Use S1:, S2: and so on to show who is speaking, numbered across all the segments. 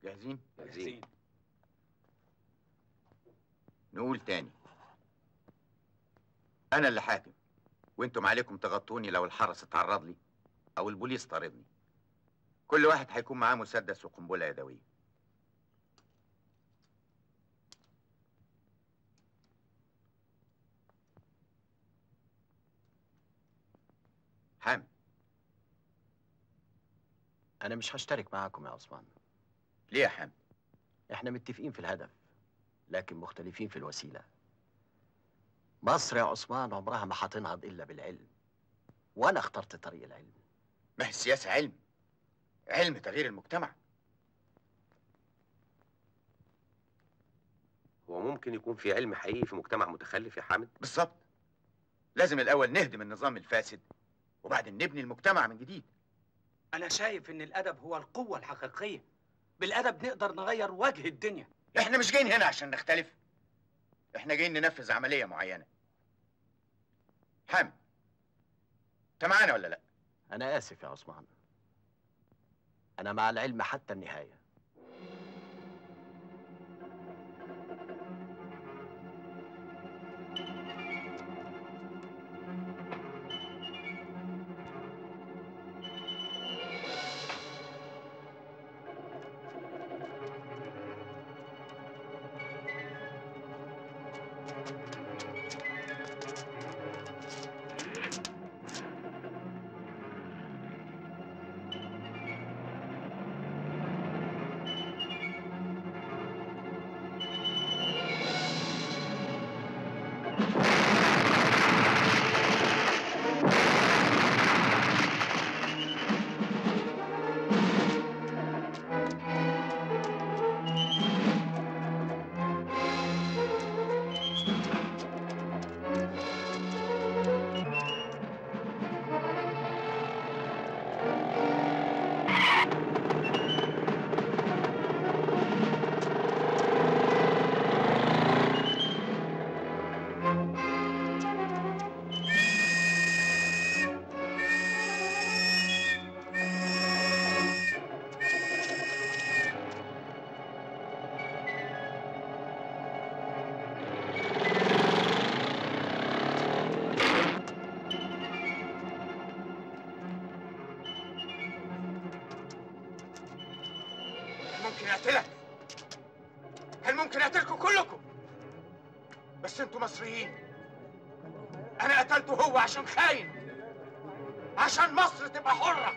S1: جاهزين
S2: جاهزين
S1: نقول تاني انا اللي حاكم وانتم عليكم تغطوني لو الحرس اتعرض لي او البوليس طاردني كل واحد هيكون معاه مسدس وقنبله يدويه حامد
S3: انا مش هشترك معاكم يا عثمان
S1: ليه يا حامد
S3: احنا متفقين في الهدف لكن مختلفين في الوسيله مصر يا عثمان عمرها ما هتنهض الا بالعلم وانا اخترت طريق العلم
S1: ما هي السياسه علم علم تغيير المجتمع
S2: هو ممكن يكون في علم حقيقي في مجتمع متخلف يا حامد
S1: بالظبط لازم الاول نهدم النظام الفاسد وبعدين نبني المجتمع من جديد
S4: أنا شايف إن الأدب هو القوة الحقيقية بالأدب نقدر نغير وجه الدنيا
S1: احنا مش جايين هنا عشان نختلف احنا جايين ننفذ عمليه معينه حامد انت معانا ولا لا
S3: انا اسف يا عثمان انا مع العلم حتى النهايه
S1: كان ممكن يقتلك كان ممكن يقتلكم كلكم بس انتوا مصريين انا قتلته هو عشان خاين عشان مصر تبقى حره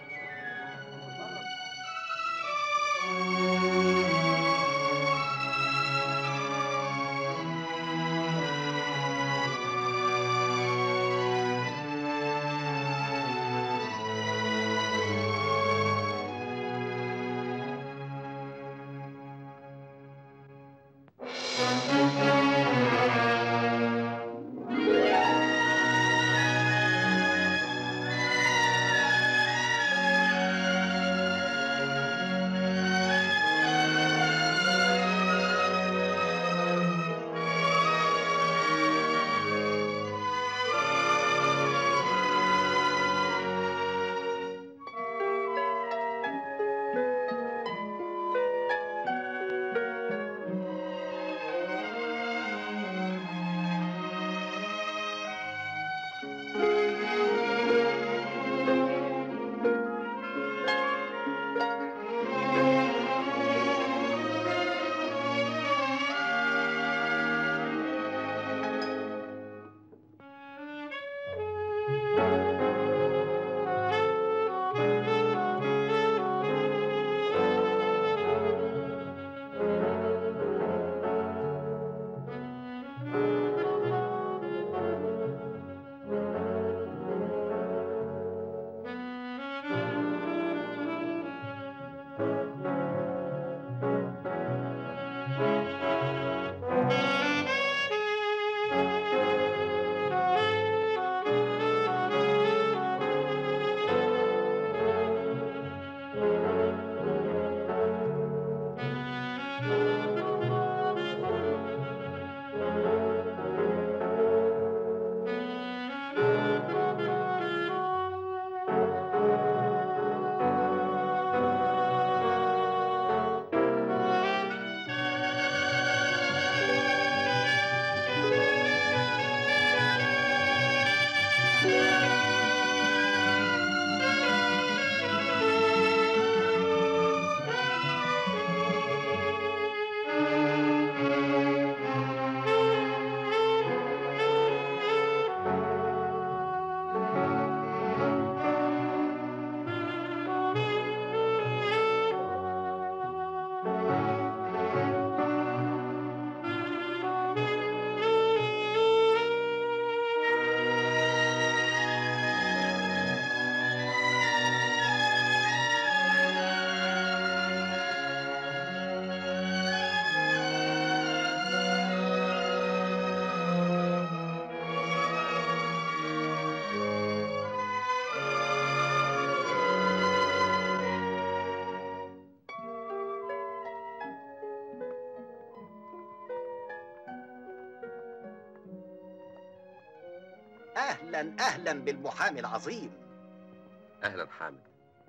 S3: اهلا اهلا بالمحامي العظيم
S2: اهلا حامد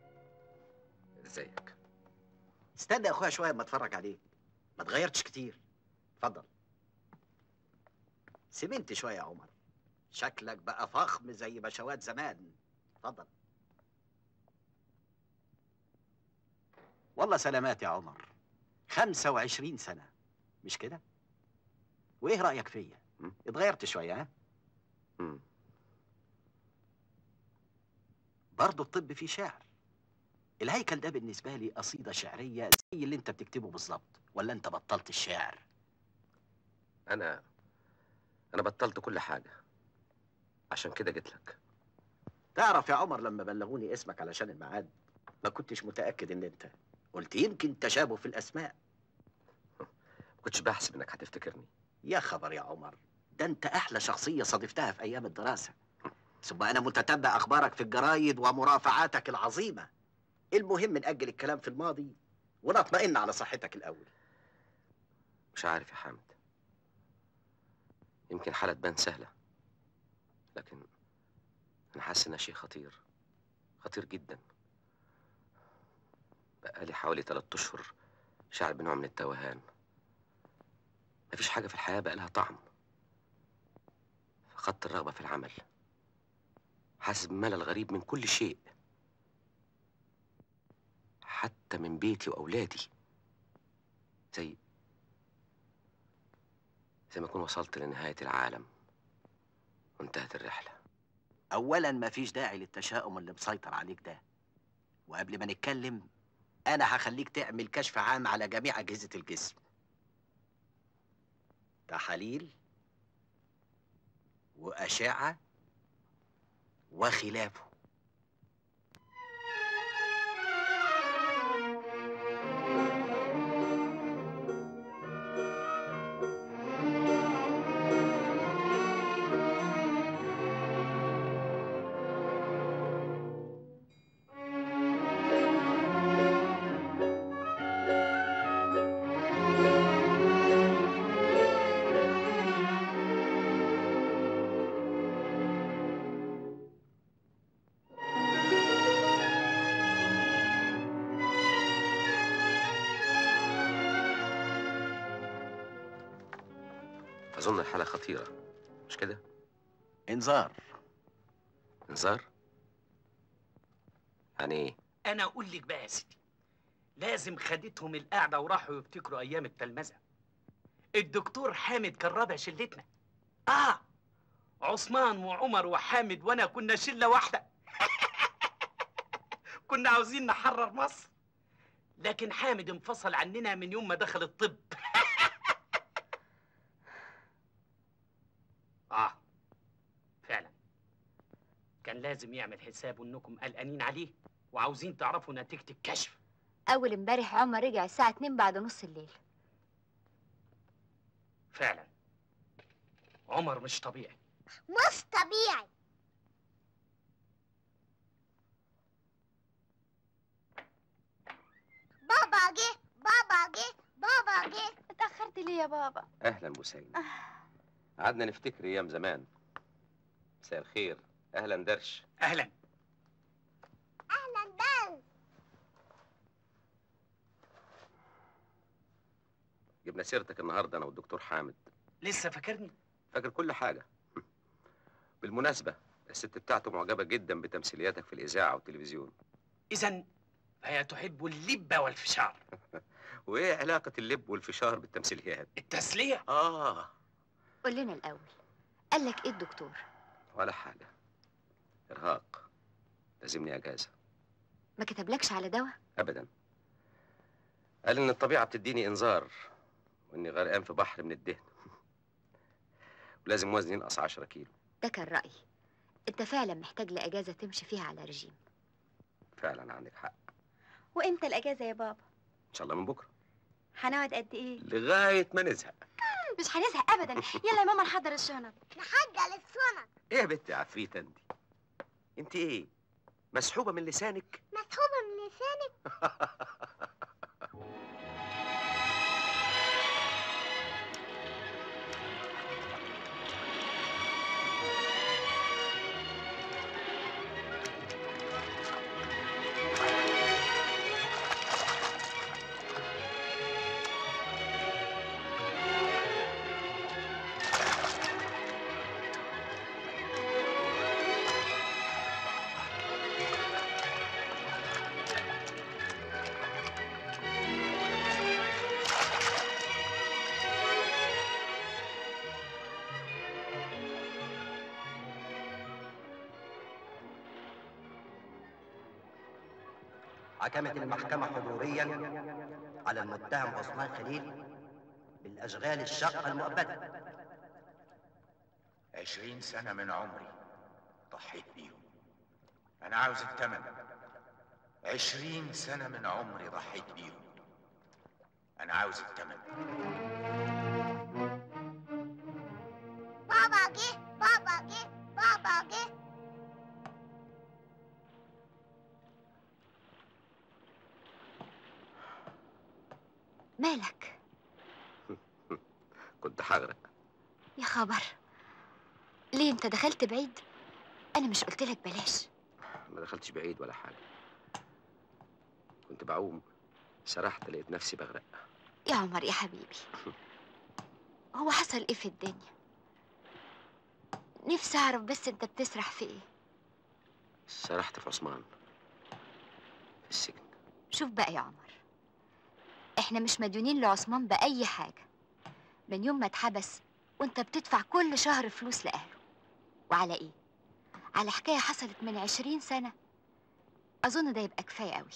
S2: ازيك
S3: استنى يا اخويا شويه اما اتفرج عليك ما اتغيرتش كتير اتفضل سمنت شويه يا عمر شكلك بقى فخم زي بشوات زمان اتفضل والله سلامات يا عمر 25 سنة مش كده؟ وإيه رأيك فيا؟
S2: م?
S3: اتغيرت شوية ها؟
S2: مم.
S3: برضه الطب فيه شعر الهيكل ده بالنسبة لي قصيدة شعرية زي اللي انت بتكتبه بالظبط ولا انت بطلت الشعر؟
S2: انا انا بطلت كل حاجه عشان كده جيت لك
S3: تعرف يا عمر لما بلغوني اسمك علشان الميعاد ما كنتش متأكد ان انت قلت يمكن تشابه في الأسماء
S2: ما كنتش بحسب انك هتفتكرني
S3: يا خبر يا عمر ده انت احلى شخصية صادفتها في ايام الدراسة ثم انا متتبع اخبارك في الجرايد ومرافعاتك العظيمة المهم نأجل الكلام في الماضي ونطمئن على صحتك الاول
S2: مش عارف يا حامد يمكن حالة تبان سهلة لكن أنا حاسس إنها شيء خطير خطير جدا بقالي حوالي تلات أشهر شاعر بنوع من التوهان مفيش حاجة في الحياة بقى لها طعم فقدت الرغبة في العمل حاسس بملل غريب من كل شيء حتى من بيتي وأولادي زي زي ما أكون وصلت لنهاية العالم وانتهت الرحلة
S3: اولا مفيش داعي للتشاؤم اللي مسيطر عليك ده وقبل ما نتكلم انا هخليك تعمل كشف عام على جميع اجهزة الجسم تحاليل واشعة وخلافه
S2: أظن الحالة خطيرة مش كده؟
S3: انذار
S2: انذار؟ يعني إيه؟
S4: انا اقول لك بقى يا سيدي لازم خدتهم القعده وراحوا يفتكروا ايام التلمذه الدكتور حامد كان رابع شلتنا اه عثمان وعمر وحامد وانا كنا شله واحده كنا عاوزين نحرر مصر لكن حامد انفصل عننا من يوم ما دخل الطب اه فعلا كان لازم يعمل حسابه انكم قلقانين عليه وعاوزين تعرفوا نتيجه الكشف
S5: أول امبارح عمر رجع الساعة 2 بعد نص الليل
S4: فعلا عمر مش طبيعي
S6: مش طبيعي بابا جه بابا جه بابا جه
S5: اتأخرت ليه يا بابا؟
S2: أهلا بوسين قعدنا نفتكر أيام زمان مساء الخير أهلا درش
S4: اهلا
S6: اهلا بال
S2: جبنا سيرتك النهاردة أنا والدكتور حامد
S4: لسه فاكرني
S2: فاكر كل حاجة بالمناسبة الست بتاعته معجبة جدا بتمثيلياتك في الإذاعة والتلفزيون
S4: اذا فهي تحب اللب والفشار
S2: وإيه علاقة اللب والفشار بالتمثيليات؟
S4: التسليه
S2: آه
S5: قول لنا الاول قال لك ايه الدكتور
S2: ولا حاجة إرهاق لازمني أجازة
S5: ما كتبلكش على دواء
S2: أبدا قال إن الطبيعة بتديني إنذار وإني غرقان في بحر من الدهن ولازم وزني ينقص 10 كيلو
S5: ده كان رايي انت فعلا محتاج لاجازه تمشي فيها على رجيم
S2: فعلا عندك حق
S7: وامتى الاجازه يا بابا
S2: إن شاء الله من بكرة
S7: هنقعد قد ايه
S2: لغاية ما نزهق
S7: مش هنزهق ابدا يلا يا ماما نحضر الشنط
S6: نحجل السنط
S2: إيه يا بنت يا عفريتة أنت؟ أنت إيه؟ مسحوبة من لسانك؟
S6: مسحوبة من لسانك
S3: حكمت المحكمة حضوريا على المتهم عثمان خليل بالأشغال الشاقة المؤبدة
S1: عشرين سنة من عمري ضحيت بيهم أنا عاوز التمن عشرين سنة من عمري ضحيت بيهم أنا عاوز التمن
S6: بابا جه بابا جه بابا جه
S5: مالك
S2: كنت هغرق
S5: يا خبر ليه انت دخلت بعيد انا مش قلت لك بلاش
S2: ما دخلتش بعيد ولا حاجة كنت بعوم سرحت لقيت نفسي بغرق
S5: يا عمر يا حبيبي هو حصل ايه في الدنيا نفسي اعرف بس انت بتسرح في ايه
S2: سرحت في عثمان في السجن
S5: شوف بقى يا عمر احنا مش مديونين لعثمان بأي حاجة من يوم ما اتحبس وانت بتدفع كل شهر فلوس لأهله وعلى ايه؟ على حكاية حصلت من عشرين سنة أظن ده يبقى كفاية قوي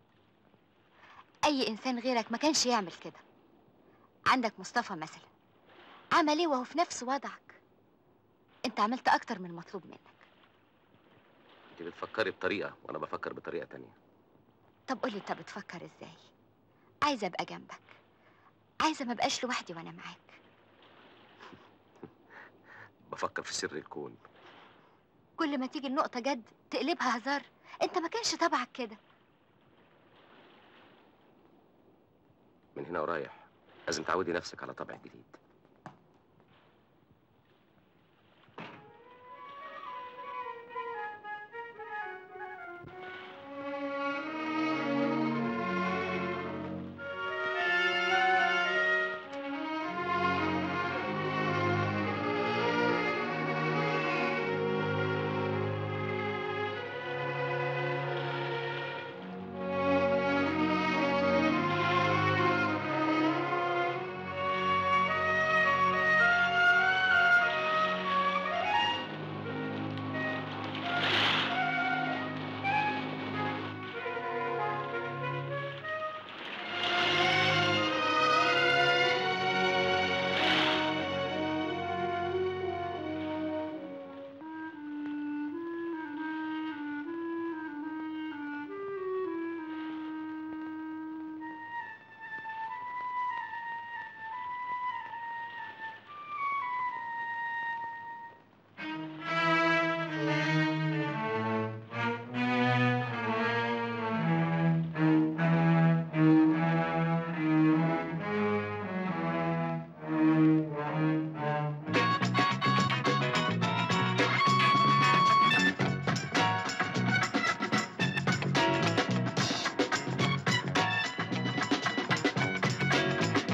S5: أي إنسان غيرك ما كانش يعمل كده عندك مصطفى مثلا عمل ايه وهو في نفس وضعك انت عملت أكتر من المطلوب منك
S2: انت بتفكري بطريقة وانا بفكر بطريقة تانية
S5: طب قولي انت بتفكر ازاي عايزه ابقى جنبك عايزه ما ابقاش لوحدي وانا معاك
S2: بفكر في سر الكون
S5: كل ما تيجي النقطه جد تقلبها هزار انت ما كانش طبعك كده
S2: من هنا ورايح لازم تعودي نفسك على طبع جديد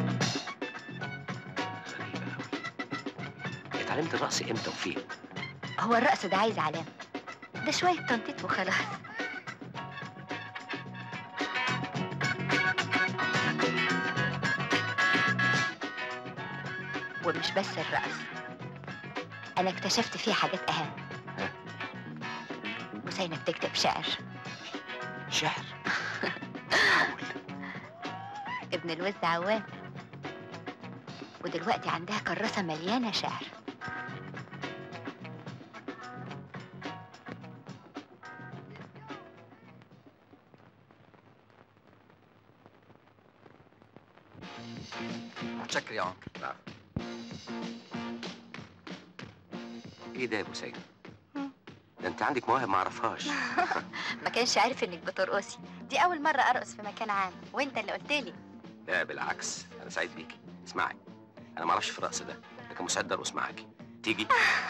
S2: غريبة أوي اتعلمت الرقص امتى وفين؟
S5: هو الرقص ده عايز علامة ده شوية تنطيط وخلاص ومش بس الرقص أنا اكتشفت فيه حاجات أهم بوسينة بتكتب شعر
S3: شعر
S5: ابن الوز عوام ودلوقتي عندها كراسة مليانة شعر
S3: متشكر يا عمر
S2: ايه ده يا بوسينة ده انت عندك مواهب ما اعرفهاش
S5: ما كانش عارف انك بترقصي
S7: دي اول مره ارقص في مكان عام وانت اللي قلت لي
S2: لا بالعكس انا سعيد بيكي اسمعي انا ما اعرفش في الرقص ده لكن مستعد ارقص معاكي تيجي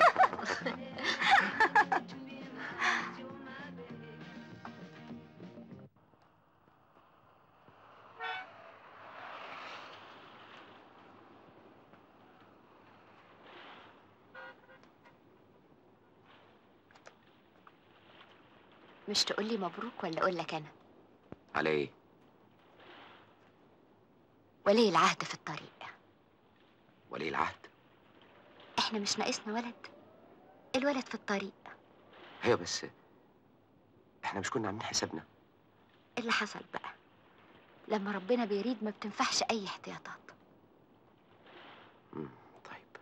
S5: مش تقولي مبروك ولا اقول لك انا
S2: على ايه
S5: ولي العهد في الطريق
S2: ولي العهد
S5: احنا مش ناقصنا ولد الولد في الطريق
S2: ايوه بس احنا مش كنا عاملين حسابنا
S5: اللي حصل بقى لما ربنا بيريد ما بتنفعش اي احتياطات
S2: مم. طيب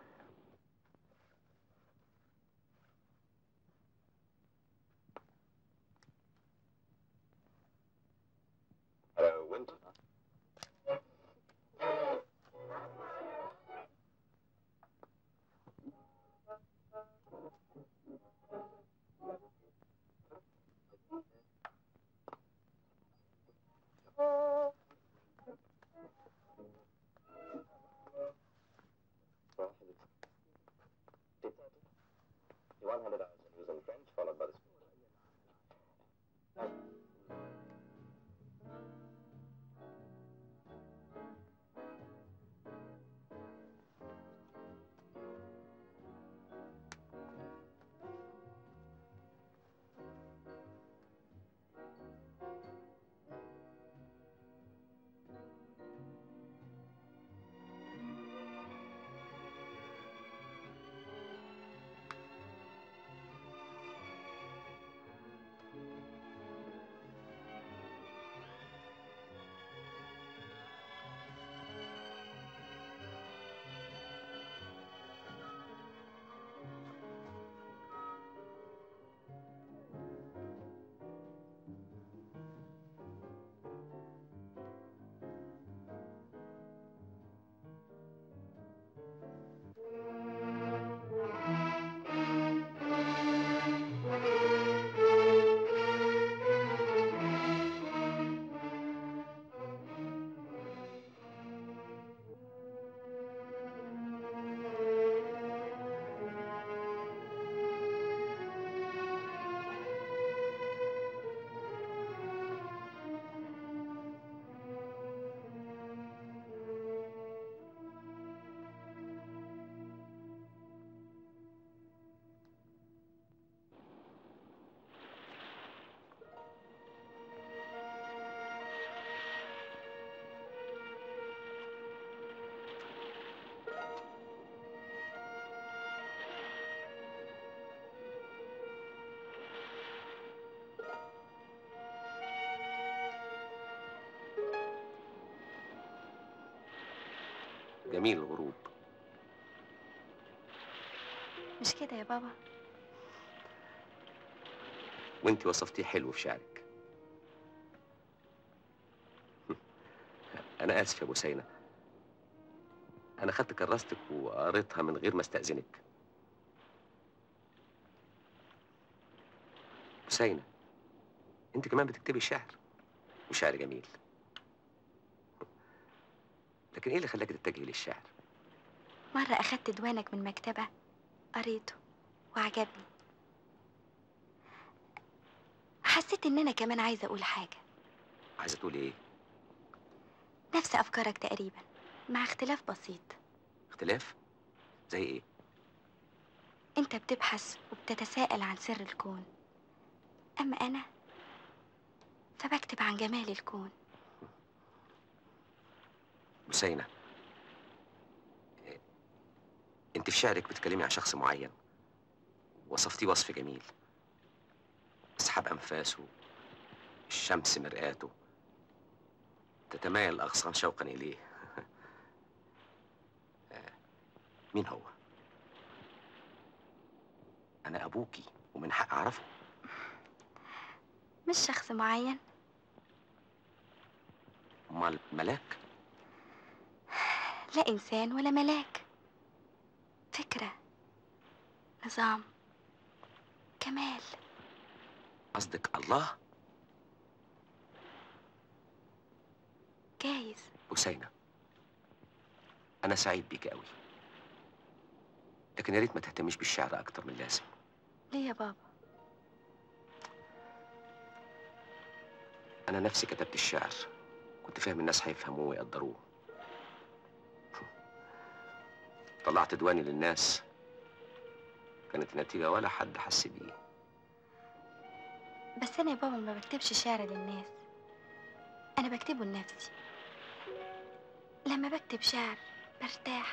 S2: جميل الغروب
S7: مش كده يا بابا
S2: وانت وصفتيه حلو في شعرك انا اسف يا بوسينة انا خدت كراستك وقريتها من غير ما استأذنك بوسينة انت كمان بتكتبي شعر وشعر جميل لكن ايه اللي خلاك تتجهي للشعر
S7: مرة أخدت ديوانك من مكتبة قريته وعجبني حسيت إن أنا كمان عايزة أقول حاجة
S2: عايزه تقولي ايه
S7: نفس أفكارك تقريبا مع اختلاف بسيط
S2: اختلاف زي ايه
S7: انت بتبحث وبتتساءل عن سر الكون اما انا فبكتب عن جمال الكون
S2: بسينة إيه، انت في شعرك بتكلمي عن شخص معين وصفتيه وصف جميل سحاب انفاسه الشمس مرآته تتمايل الاغصان شوقا اليه آه، مين هو انا ابوكي ومن حق اعرفه
S7: مش شخص معين
S2: امال ملاك
S7: لا انسان ولا ملاك فكره نظام كمال
S2: قصدك الله
S7: جايز
S2: بسينة أنا سعيد بيك قوي لكن يا ريت ما تهتميش بالشعر أكتر من اللازم
S7: ليه يا بابا
S2: أنا نفسي كتبت الشعر كنت فاهم الناس هيفهموه ويقدروه طلعت دواني للناس كانت النتيجة ولا حد حس بيه
S7: بس انا يا بابا ما بكتبش شعر للناس انا بكتبه لنفسي لما بكتب شعر برتاح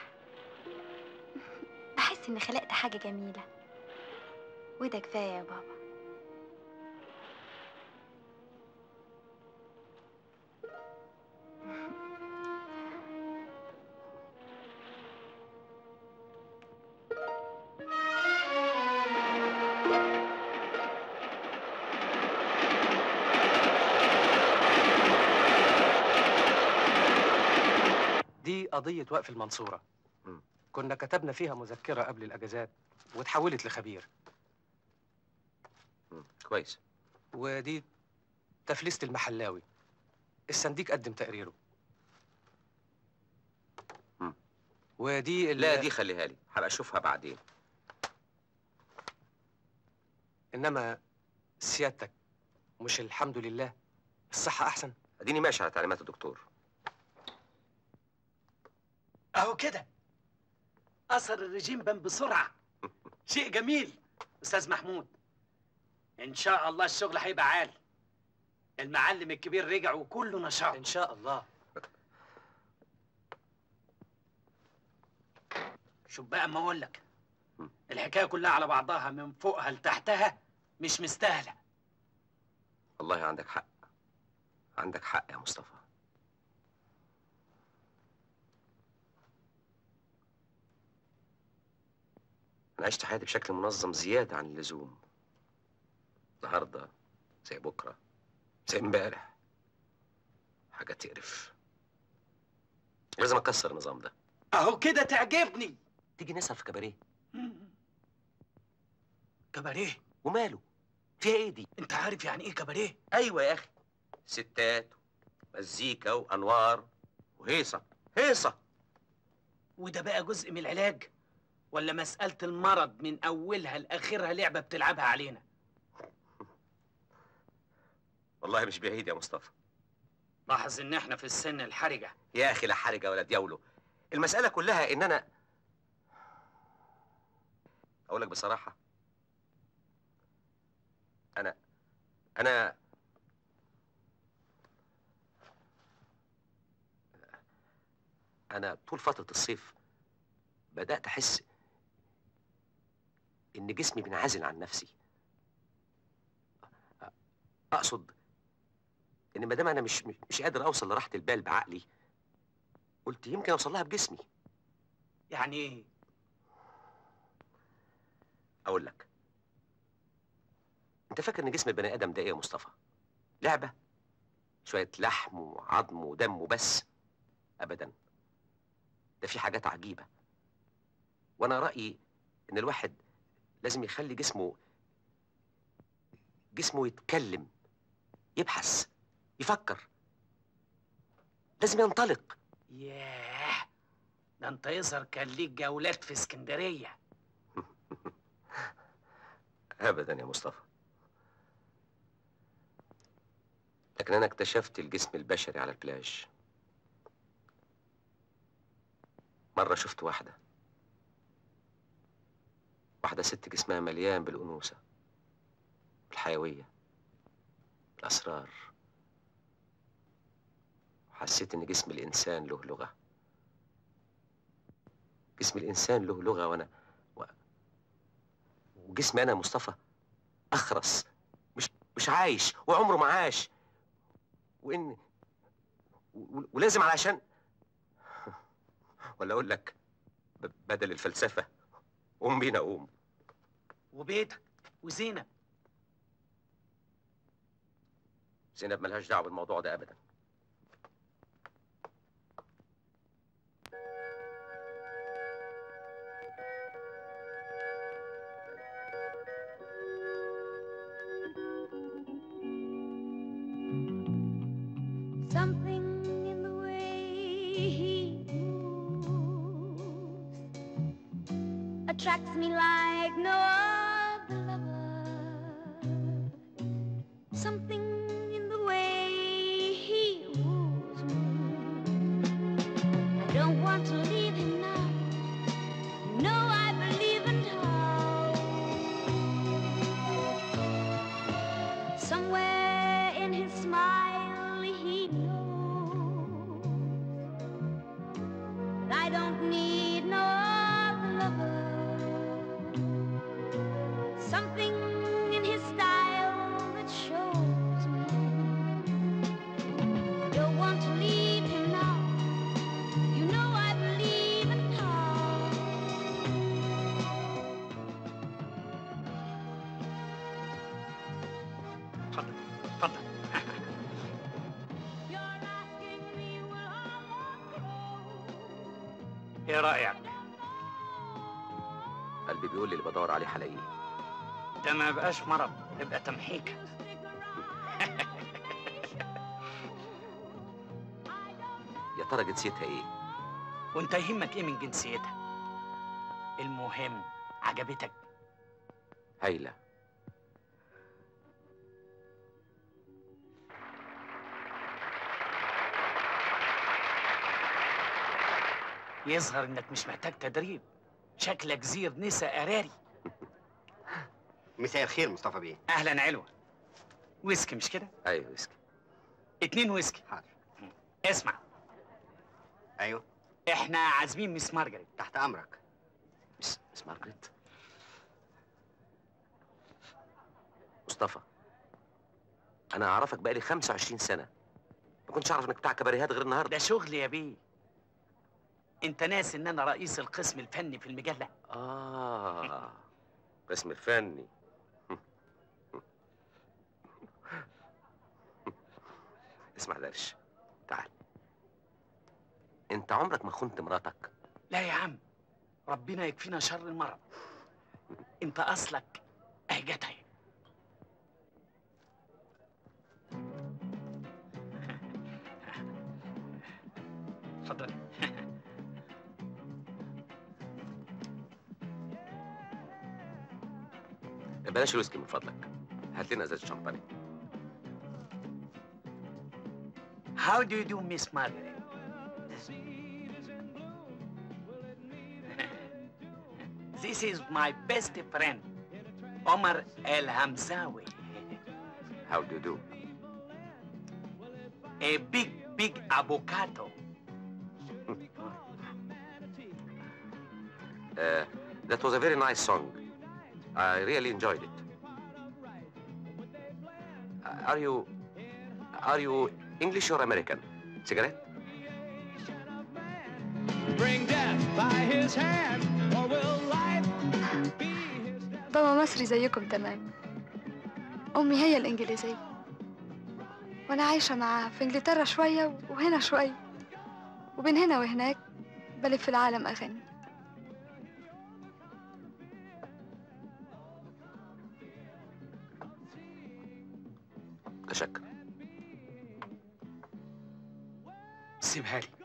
S7: بحس اني خلقت حاجه جميله وده كفايه يا بابا
S8: دي قضية وقف المنصورة
S2: مم.
S8: كنا كتبنا فيها مذكرة قبل الأجازات واتحولت لخبير
S2: مم. كويس
S8: ودي تفليسة المحلاوي الصنديق قدم تقريره
S2: مم.
S8: ودي ال-
S2: لا دي خليها لي هبقى أشوفها بعدين
S8: إنما سيادتك مش الحمد لله الصحة أحسن
S2: أديني ماشي على تعليمات الدكتور
S4: اهو كده اثر الرجيم بان بسرعه شيء جميل استاذ محمود ان شاء الله الشغل هيبقى عالي المعلم الكبير رجع وكله نشاط
S8: إن شاء الله
S4: شوف بقى ما اقول لك
S2: مم.
S4: الحكايه كلها على بعضها من فوقها لتحتها مش مستاهله
S2: والله عندك حق عندك حق يا مصطفى أنا عشت حياتي بشكل منظم زيادة عن اللزوم النهاردة زي بكرة زي امبارح حاجة تقرف لازم أكسر النظام ده
S4: اهو كده تعجبني
S2: تيجي نسهر في كباريه
S4: كباريه
S2: وماله فيها ايه دي
S4: انت عارف يعني ايه كباريه
S2: ايوه يا اخي ستات مزيكا وانوار وهيصه هيصه
S4: وده بقى جزء من العلاج ولا مسألة المرض من أولها لآخرها لعبة بتلعبها علينا
S2: والله مش بعيد يا مصطفى
S4: لاحظ إن إحنا في السن الحرجة
S2: يا اخي لا حرجه ولا دياوله المساله كلها ان انا اقول لك بصراحه انا انا انا طول فتره الصيف بدات احس ان جسمي بينعزل عن نفسي أ- اقصد ان ما دام انا مش مش قادر اوصل لراحه البال بعقلي قلت يمكن اوصل لها بجسمي
S4: يعني إيه؟
S2: اقول لك انت فاكر ان جسم البني ادم ده ايه يا مصطفى لعبه شويه لحم وعظم ودم وبس ابدا ده في حاجات عجيبه وانا رايي ان الواحد لازم يخلي جسمه جسمه يتكلم يبحث يفكر لازم ينطلق
S4: ياه ده أنت يظهر كان ليك جولات في اسكندرية
S2: ابدا يا مصطفى لكن انا اكتشفت الجسم البشري على البلاج مره شفت واحده واحدة ست جسمها مليان بالأنوثة الحيوية الأسرار وحسيت إن جسم الإنسان له لغة جسم الإنسان له لغة وأنا و... وجسمي أنا مصطفى أخرس مش مش عايش وعمره ما عاش وإن و... ولازم علشان ولا أقول لك ب... بدل الفلسفة قوم بينا قوم
S4: وبيتك وزينب
S2: زينب ملهاش دعوة بالموضوع ده أبدا
S6: Something in the way he moves attracts me like no other lover. Something in the way he woos me. I don't want to leave him now. You know I believe in how. Somewhere in his smile he knows that I don't need no other lover. Something in his style that shows me I don't want to leave him now. You know I believe in how.
S4: اتفضل اتفضل
S6: You're asking me will I grow?
S4: ايه رايك
S2: قلبي بيقول لي اللي بدور عليه هلاقيه
S4: ده ما بقاش مرض يبقى تمحيكه
S2: يا ترى جنسيتها إيه؟
S4: وانت يهمك ايه من جنسيتها المهم عجبتك
S2: هايلة
S4: يظهر انك مش محتاج تدريب شكلك زير نسا قراري
S3: مساء الخير مصطفى بيه
S4: اهلا علوة ويسكي مش كده
S2: أيوة ويسكي
S4: اتنين ويسكي
S3: حاضر
S4: اسمع
S3: ايوه
S4: احنا عازمين ميس مارجريت
S3: تحت امرك
S2: مس مس مارجريت مصطفى أنا أعرفك بقالي 25 سنة ما كنتش أعرف إنك بتاع كباريهات غير النهاردة
S4: ده شغل يا بيه انت ناس ان انا رئيس القسم الفني في المجله
S2: آه قسم الفني اسمع درش تعال انت عمرك ما خنت مراتك
S4: لا يا عم ربنا يكفينا شر المرض انت اصلك اهي جت اهي اتفضل
S2: بلاش الويسكي من فضلك هات لنا ازازه شمباني
S4: How do you do, Miss Margaret? this is my best friend, Omar El Hamzawi.
S2: How do you do?
S4: A big, big avocado.
S2: Uh, that was a very nice song. I really enjoyed it. Uh, Are you are you English or American? Cigarette?
S9: Bring death by his hand, or will life be his death?
S7: بابا مصري زيكم تمام أمي هي الإنجليزية وأنا عايشة معاها في إنجلترا شوية وهنا شوية وبين هنا وهناك بلف في العالم أغني
S2: تشكر
S4: سيبها لي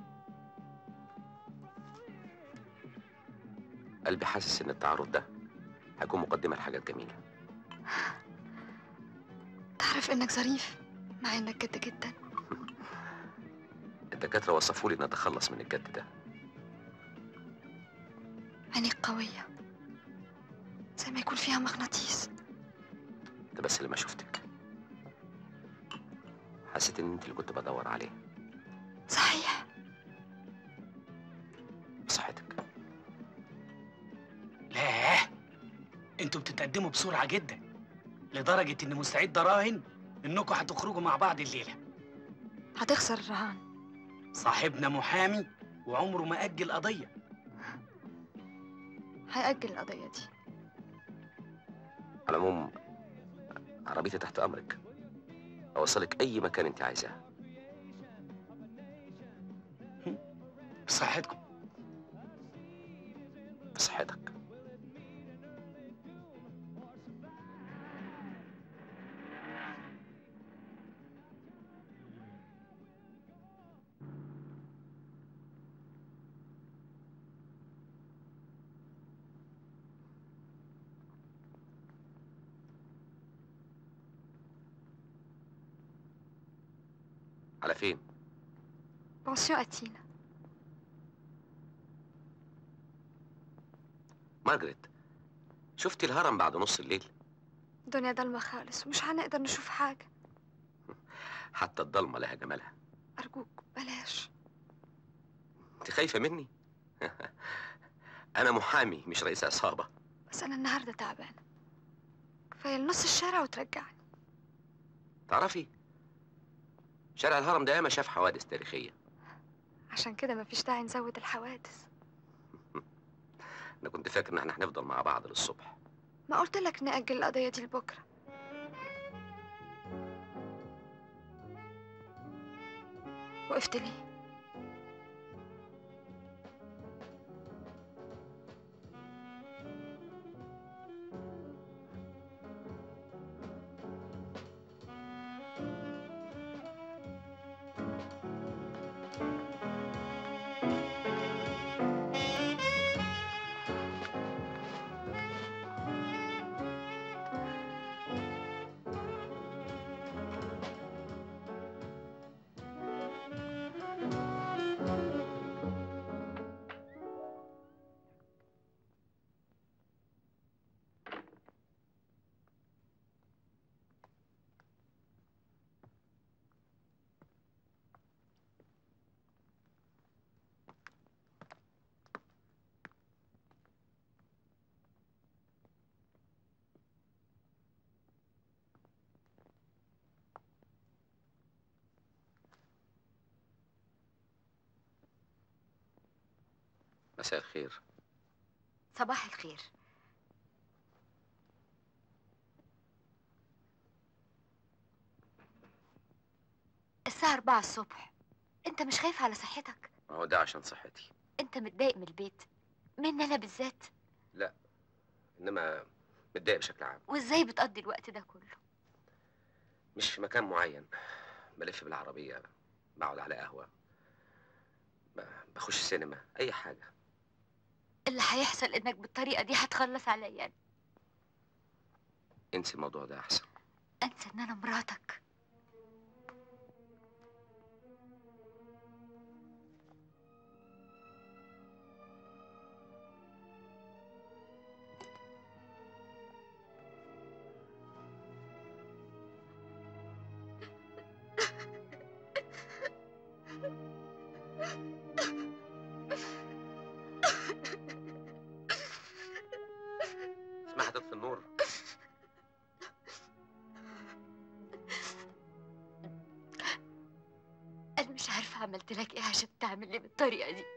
S2: قلبي حاسس ان التعرض ده هيكون مقدمة لحاجات جميلة
S7: تعرف إنك ظريف مع إنك جد جدا
S2: الدكاترة وصفوا لي ان اتخلص من الجد ده
S7: عينيك قوية زي ما يكون فيها مغناطيس
S2: ده بس لما شفتك حسيت ان انت اللي كنت بدور عليه
S7: صحيح
S2: بصحتك
S4: لا انتوا بتتقدموا بسرعه جدا لدرجه اني مستعد اراهن انكم هتخرجوا مع بعض الليله
S7: هتخسر الرهان
S4: صاحبنا محامي وعمره ما اجل قضيه
S7: هيأجل القضية دي
S2: على العموم عربيتي تحت امرك اوصلك اي مكان انت عايزاه
S4: بصحتكم
S2: بصحتك على فين
S7: بانسيون أتينا
S2: مارجريت شفتي الهرم بعد نص الليل
S7: الدنيا ضلمة خالص ومش هنقدر نشوف حاجة
S2: حتى الضلمه لها جمالها
S7: أرجوك بلاش
S2: انت خايفه مني انا محامي مش رئيس عصابه
S7: بس أنا النهاردة تعبانة كفاية لنص الشارع وترجعني
S2: تعرفي شارع الهرم ده ياما شاف حوادث تاريخيه
S7: عشان كده مفيش داعي نزود الحوادث
S2: انا كنت فاكر ان احنا هنفضل مع بعض للصبح
S7: ما قلت لك نأجل القضية دي لبكرة وقفت ليه؟
S2: مساء الخير
S5: صباح الخير الساعة أربعة الصبح أنت مش خايف على صحتك
S2: ما هو ده عشان صحتي
S5: أنت متضايق من البيت مني أنا بالذات
S2: انما متضايق بشكل عام
S5: وإزاي بتقضي الوقت ده كله
S2: مش في مكان معين بلف بالعربيه بقعد على قهوه ب- بخش السينما اي حاجه
S5: اللي هيحصل إنك بالطريقة دي هتخلص عليا أنا
S2: انسي الموضوع ده احسن
S5: أنسى إن أنا مراتك
S2: اسمعي تطفي النور
S5: أنا مش عارفة عملت لك إيه عشان تعمل لي بالطريقة دي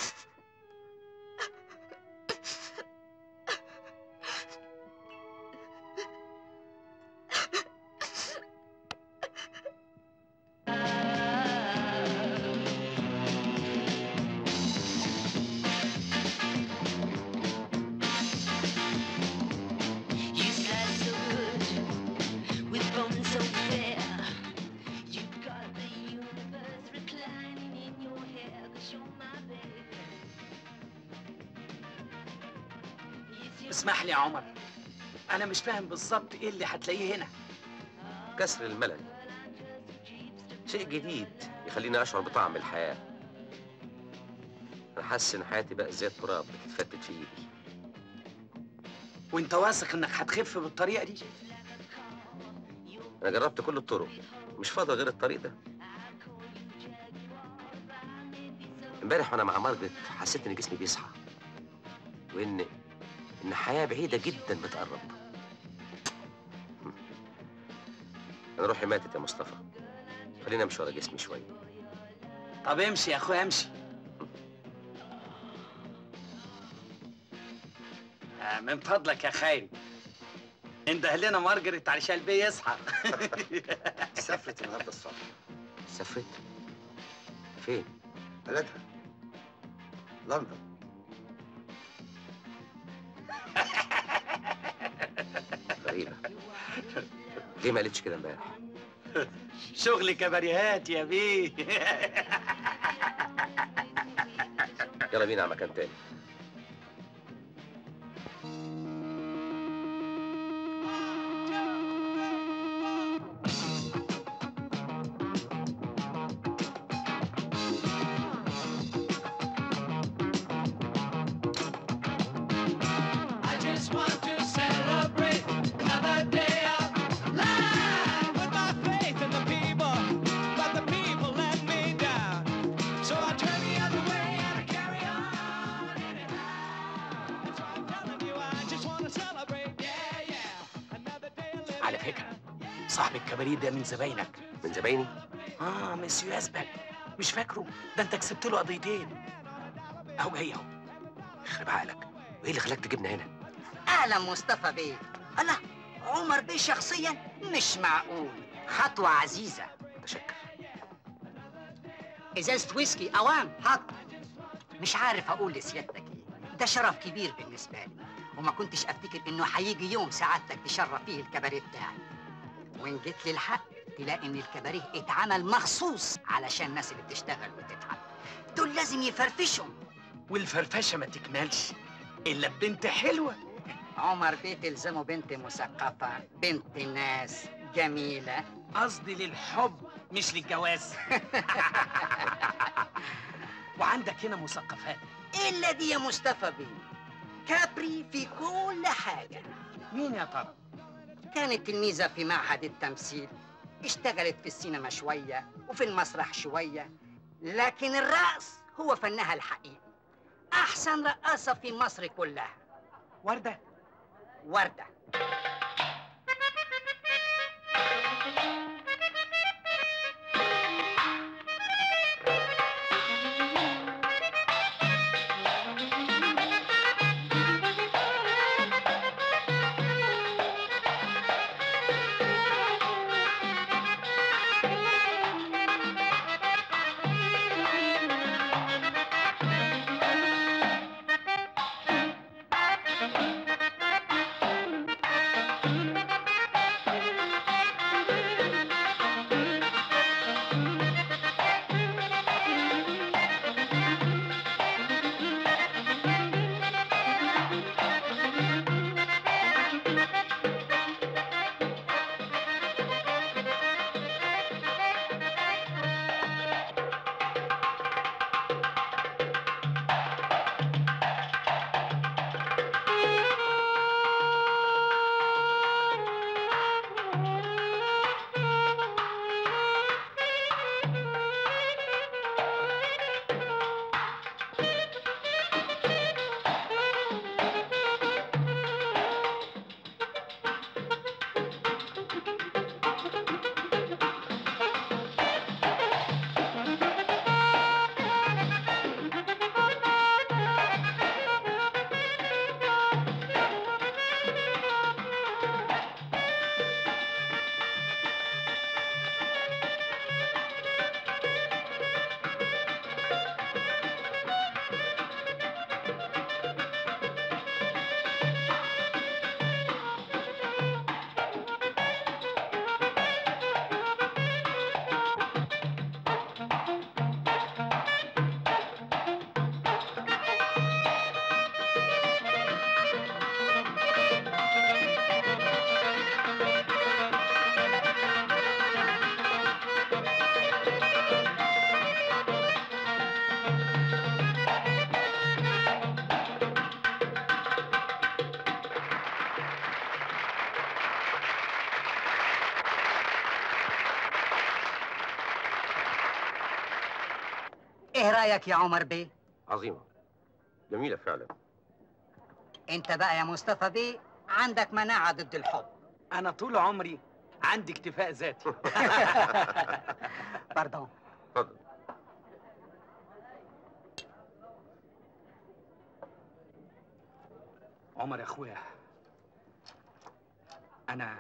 S6: You slide so good with bones so fair. You've got the universe reclining in your hair, 'cause you're my baby. Yes, you're
S4: اسمح لي يا عمر انا مش فاهم بالظبط ايه اللي هتلاقيه هنا
S2: كسر الملل شيء جديد يخليني اشعر بطعم الحياه انا حاسس ان حياتي بقى زي التراب بتتفتت في ايدي
S4: وانت واثق انك هتخف بالطريقه دي
S2: انا جربت كل الطرق مش فاضل غير الطريق ده امبارح وانا مع مارجريت حسيت ان جسمي بيصحى وان ان حياه بعيده جدا بتقرب انا روحي ماتت يا مصطفى خلينا امشي ورا جسمي شويه
S4: طب امشي يا اخويا امشي آه، من فضلك يا خاين انده لنا مارجريت علشان البي يصحى
S3: سافرت النهارده الصبح
S2: سافرت فين
S3: بلدها لندن
S2: غريبه ليه ما قالتش كده امبارح
S4: شغل كباريهات يا بيه
S2: يلا بينا على مكان تاني
S9: I just want to celebrate another day of life with my faith in the people, but the people let me down. So I turn the other way and I carry on anyhow. That's why I'm telling you, I just want to celebrate, yeah, yeah. Another day of living.
S4: على فكره صاحب الكباريه ده من زباينك
S2: من زبايني
S4: اه مسيو يسبق مش فاكره ده انت كسبت له قضيتين اهو جاي اهو يخرب عقلك
S2: وايه اللي خلاك تجيبنا هنا
S10: اهلا مصطفى بيه انا عمر بيه شخصيا مش معقول خطوه عزيزه
S2: متشكر
S10: ازازه ويسكي اوام حط مش عارف اقول لسيادتك ايه ده شرف كبير بالنسبه لي وما كنتش افتكر انه هيجي يوم سعادتك تشرف فيه الكباريه بتاعي وان جيت للحق تلاقي ان الكباريه اتعمل مخصوص علشان الناس اللي بتشتغل وتتعب دول لازم يفرفشهم
S4: والفرفشه ما تكملش الا ببنت حلوه
S10: عمر بيه تلزمه بنت مثقفه بنت ناس جميله
S4: قصدي للحب مش للجواز وعندك هنا مثقفات
S10: الا دي يا مصطفى بيه كابري في كل حاجه
S4: مين يا ترى
S10: كانت تلميذة في معهد التمثيل اشتغلت في السينما شوية وفي المسرح شوية لكن الرقص هو فنها الحقيقي أحسن رقاصة في مصر كلها
S4: ورده
S10: وردة
S9: Thank
S10: ايه رايك يا عمر بيه
S2: عظيمه جميله فعلا
S10: انت بقى يا مصطفى بيه عندك مناعه ضد الحب
S4: انا طول عمري عندي اكتفاء ذاتي
S10: باردون
S2: اتفضل
S4: عمر يا اخويا انا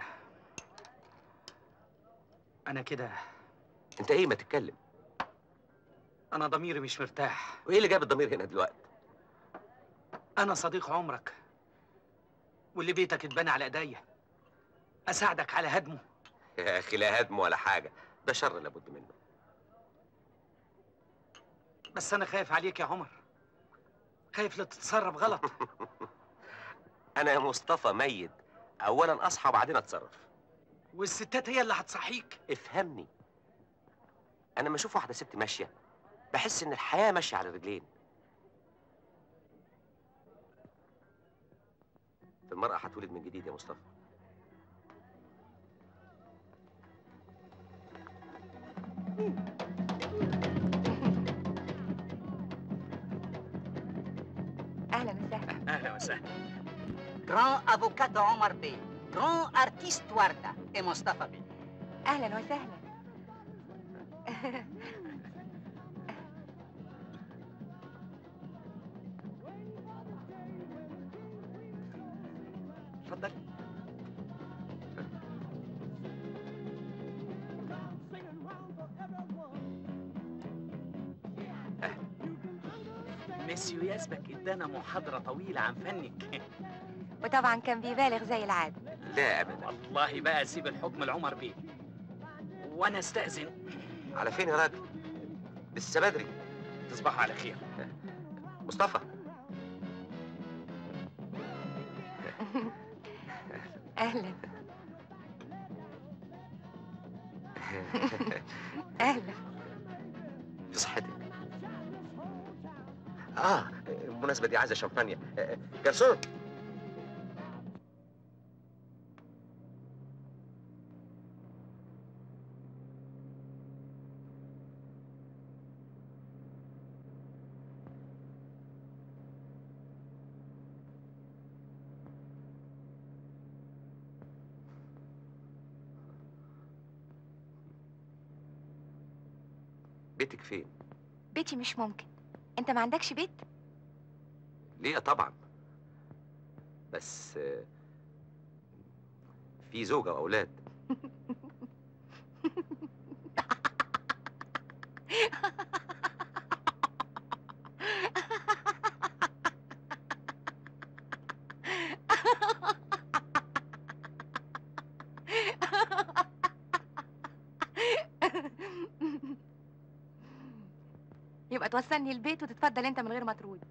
S4: انا كده
S2: انت ايه ما تتكلم
S4: انا ضميري مش مرتاح
S2: وايه اللي جاب الضمير هنا دلوقتي
S4: انا صديق عمرك واللي بيتك اتبنى على ايديا اساعدك على هدمه
S2: يا اخي لا هدم ولا حاجه ده شر لابد منه
S4: بس انا خايف عليك يا عمر خايف لا تتصرف غلط
S2: انا يا مصطفى ميت اولا اصحى وبعدين اتصرف
S4: والستات هي اللي هتصحيك
S2: افهمني انا لما اشوف واحده ست ماشيه بحس ان الحياه ماشيه على رجلين المرأة هتولد من جديد يا مصطفى
S5: اهلا وسهلا
S4: اهلا وسهلا
S10: جران افوكاتو عمر بيه جران ارتيست ورده ايه مصطفى بيه
S5: اهلا وسهلا
S4: اتفضل ميسيو ياسبك ادانا محاضرة طويلة عن فنك
S5: وطبعا كان بيبالغ زي العاده
S2: لا ابدا
S4: والله بقى سيب الحكم لعمر بيه وانا استأذن
S2: على فين يا راجل لسه بدري
S4: تصبحوا على خير
S2: مصطفى
S5: اهلا اهلا
S2: في صحتك اه المناسبة دي عايزة شمبانيا آه، جرسون بيتك فين؟
S5: بيتي مش ممكن انت ما عندكش بيت
S2: ليه طبعا بس آه، في زوجة وأولاد
S5: يبقى توصلني البيت وتتفضل انت من غير ما ترود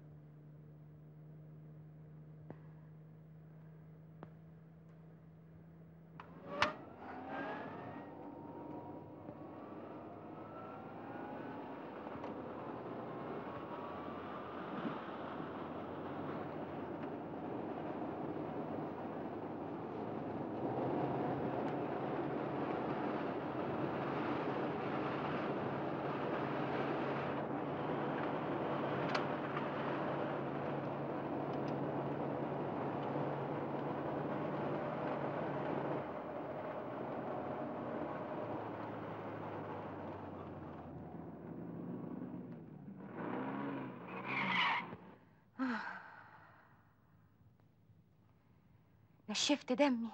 S5: نشفت دمي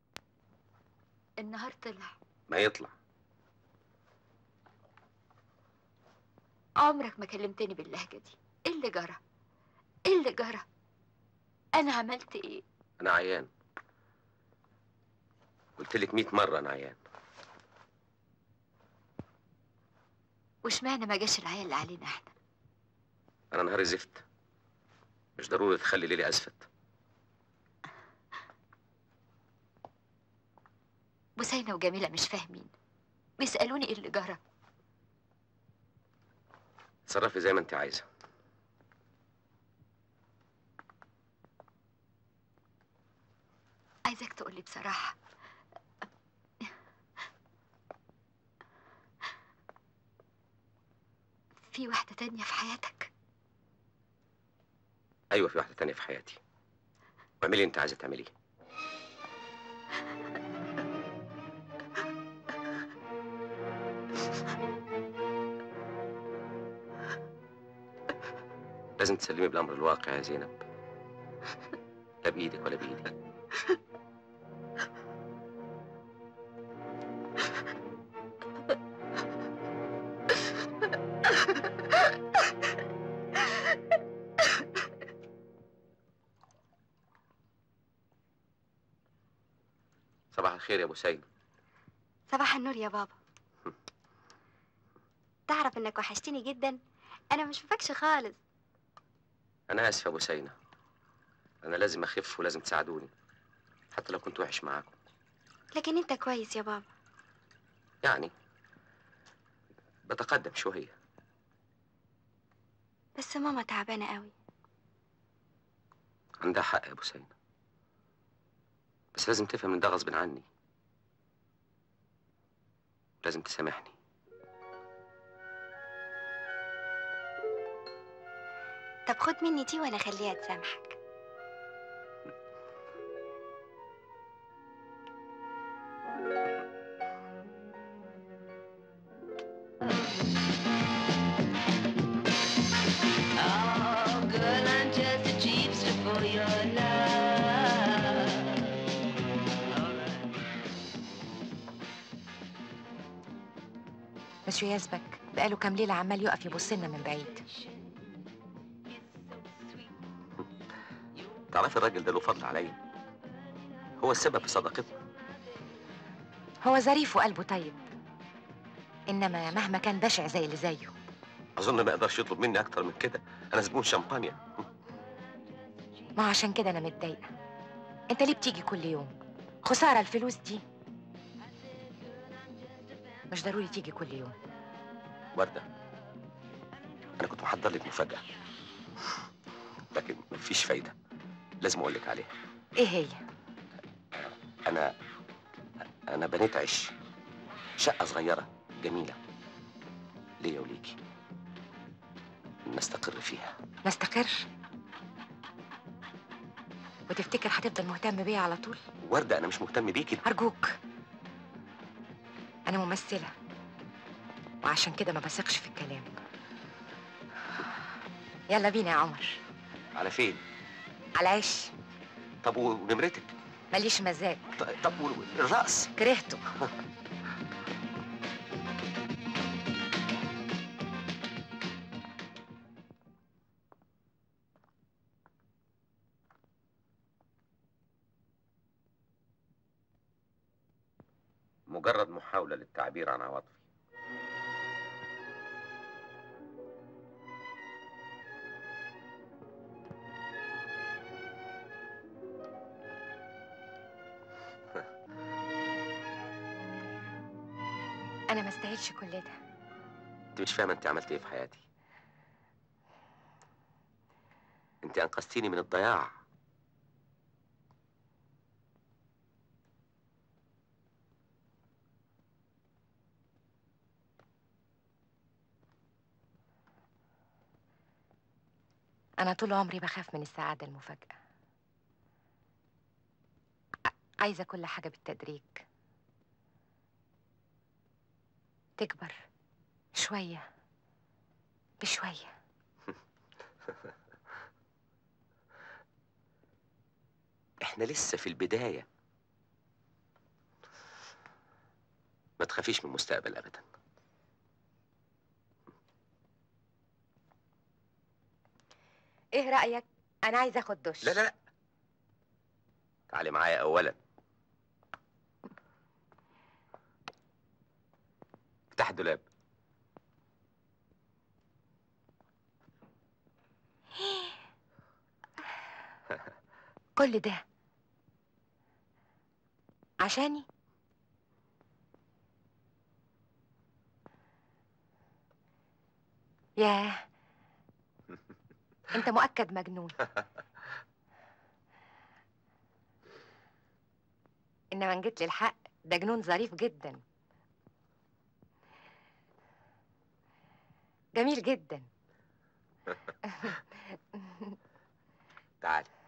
S5: النهار طلع
S2: ما يطلع
S5: عمرك ما كلمتني باللهجة دي ايه اللي جرى ايه اللي جرى انا عملت ايه
S2: انا عيان قلت لك 100 مره انا عيان
S5: واشمعنى ما جاش العيال اللي علينا احنا
S2: انا نهاري زفت مش ضروري تخلي ليلي اسفت
S5: بوسينة وجميلة مش فاهمين بيسألوني ايه اللي جرى
S2: تصرفي زي ما انت عايزه
S5: عايزك تقولي بصراحة في واحدة تانية في حياتك
S2: ايوه في واحده تانية في حياتي واعملي اللي انت عايزه تعمليه لازم تسلمي بالامر الواقع يا زينب لا بايدك ولا بايدي صباح الخير يا ابو سيد
S11: صباح النور يا بابا تعرف انك وحشتني جدا انا مش بفكش خالص
S2: انا اسف يا ابو سينا انا لازم اخف ولازم تساعدوني حتى لو كنت وحش معاكم
S11: لكن انت كويس يا بابا
S2: يعني بتقدم شويه
S11: بس ماما تعبانه قوي
S2: عندها حق يا ابو سينا بس لازم تفهم ان ده غصب عني لازم تسامحني
S11: طب خد مني دي وانا اخليها تسامحك
S6: Oh, girl, I'm just a cheapster for your love.
S12: مسيو يزبك بقاله كام ليلة عمال يقف يبص لنا من بعيد
S2: تعرفي الراجل ده له فضل عليا هو السبب في صداقتنا
S12: هو ظريف وقلبه طيب إنما مهما كان بشع زي اللي زيه
S2: اظن ما يقدرش يطلب مني اكتر من كده انا زبون شمبانيا
S12: ما هو عشان كده أنا متضايقة أنت ليه بتيجي كل يوم؟ خسارة الفلوس دي مش ضروري تيجي كل يوم
S2: ورده انا كنت محضر لك مفاجاه لكن مفيش فايده لازم اقول لك عليها
S12: إيه هي؟
S2: انا انا بنيت عش شقه صغيره جميله ليا وليكي نستقر فيها
S12: نستقر وتفتكر هتفضل مهتم بيا على طول؟
S2: ورده انا مش مهتم بيكي
S12: أرجوك أنا ممثلة وعشان كده ما بثقش في الكلام يلا بينا يا عمر
S2: على فين
S12: على عش
S2: طب ونمرتك
S12: ماليش مزاج
S2: ط- طب والرقص
S12: كرهته
S2: مجرد محاوله للتعبير عن عواطفي
S12: أنا ما استاهلش كل ده
S2: انت مش فاهمه انت عملت ايه في حياتي انت انقذتيني من الضياع
S12: أنا طول عمري بخاف من السعادة المفاجئة ع- عايزة كل حاجة بالتدريج تكبر شوية بشوية
S2: احنا لسه في البدايه ما تخافيش من المستقبل ابدا
S12: ايه رايك انا عايزه اخد دش
S2: لا لا لا تعالي معايا اولا افتح الدولاب
S12: كل ده عشاني ياه انت مؤكد مجنون انما ان جيت للحق ده جنون ظريف جدا جميل جدا
S2: تعالي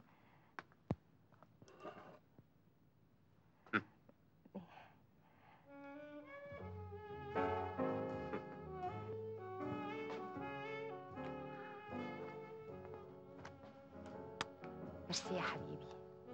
S12: ميرسي يا حبيبي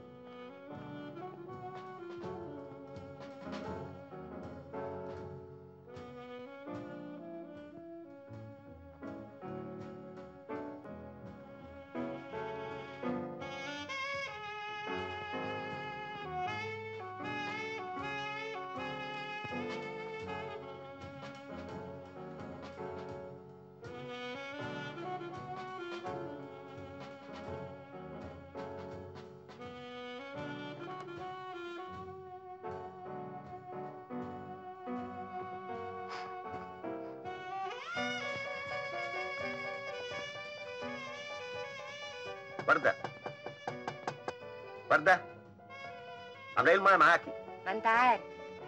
S2: وردة وردة عاملة ايه المية معاكي؟
S12: ما انت عارف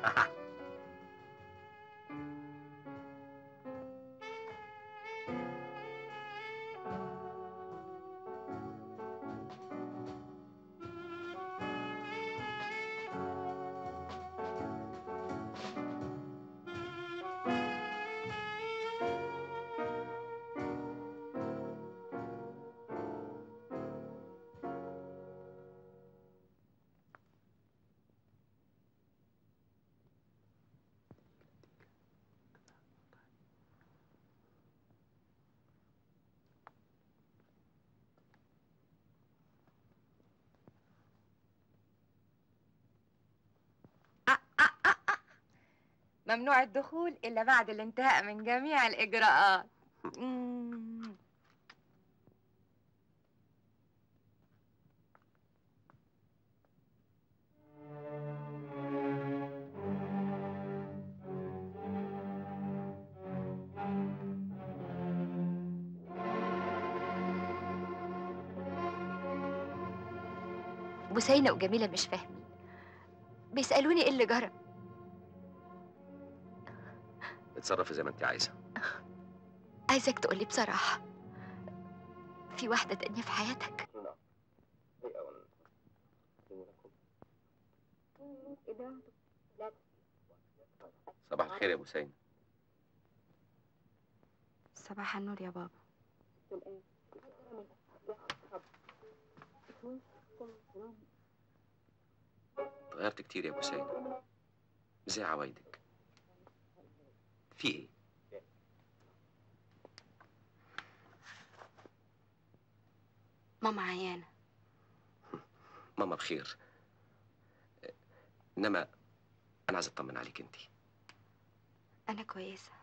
S12: ممنوع الدخول إلا بعد الانتهاء من جميع الإجراءات مم.
S5: بوسينة وجميلة مش فاهمين بيسألوني ايه اللي جرى
S2: اتصرفي زي ما انت عايزة
S5: عايزك تقولي بصراحة في واحدة تانية في حياتك
S2: صباح الخير يا بوسين
S7: صباح النور يا بابا
S2: اتغيرت كتير يا بوسين زي عوايدك في ايه؟
S7: ماما عيانة
S2: ماما بخير انما انا عايز اطمن عليك انت
S7: أنا كويسة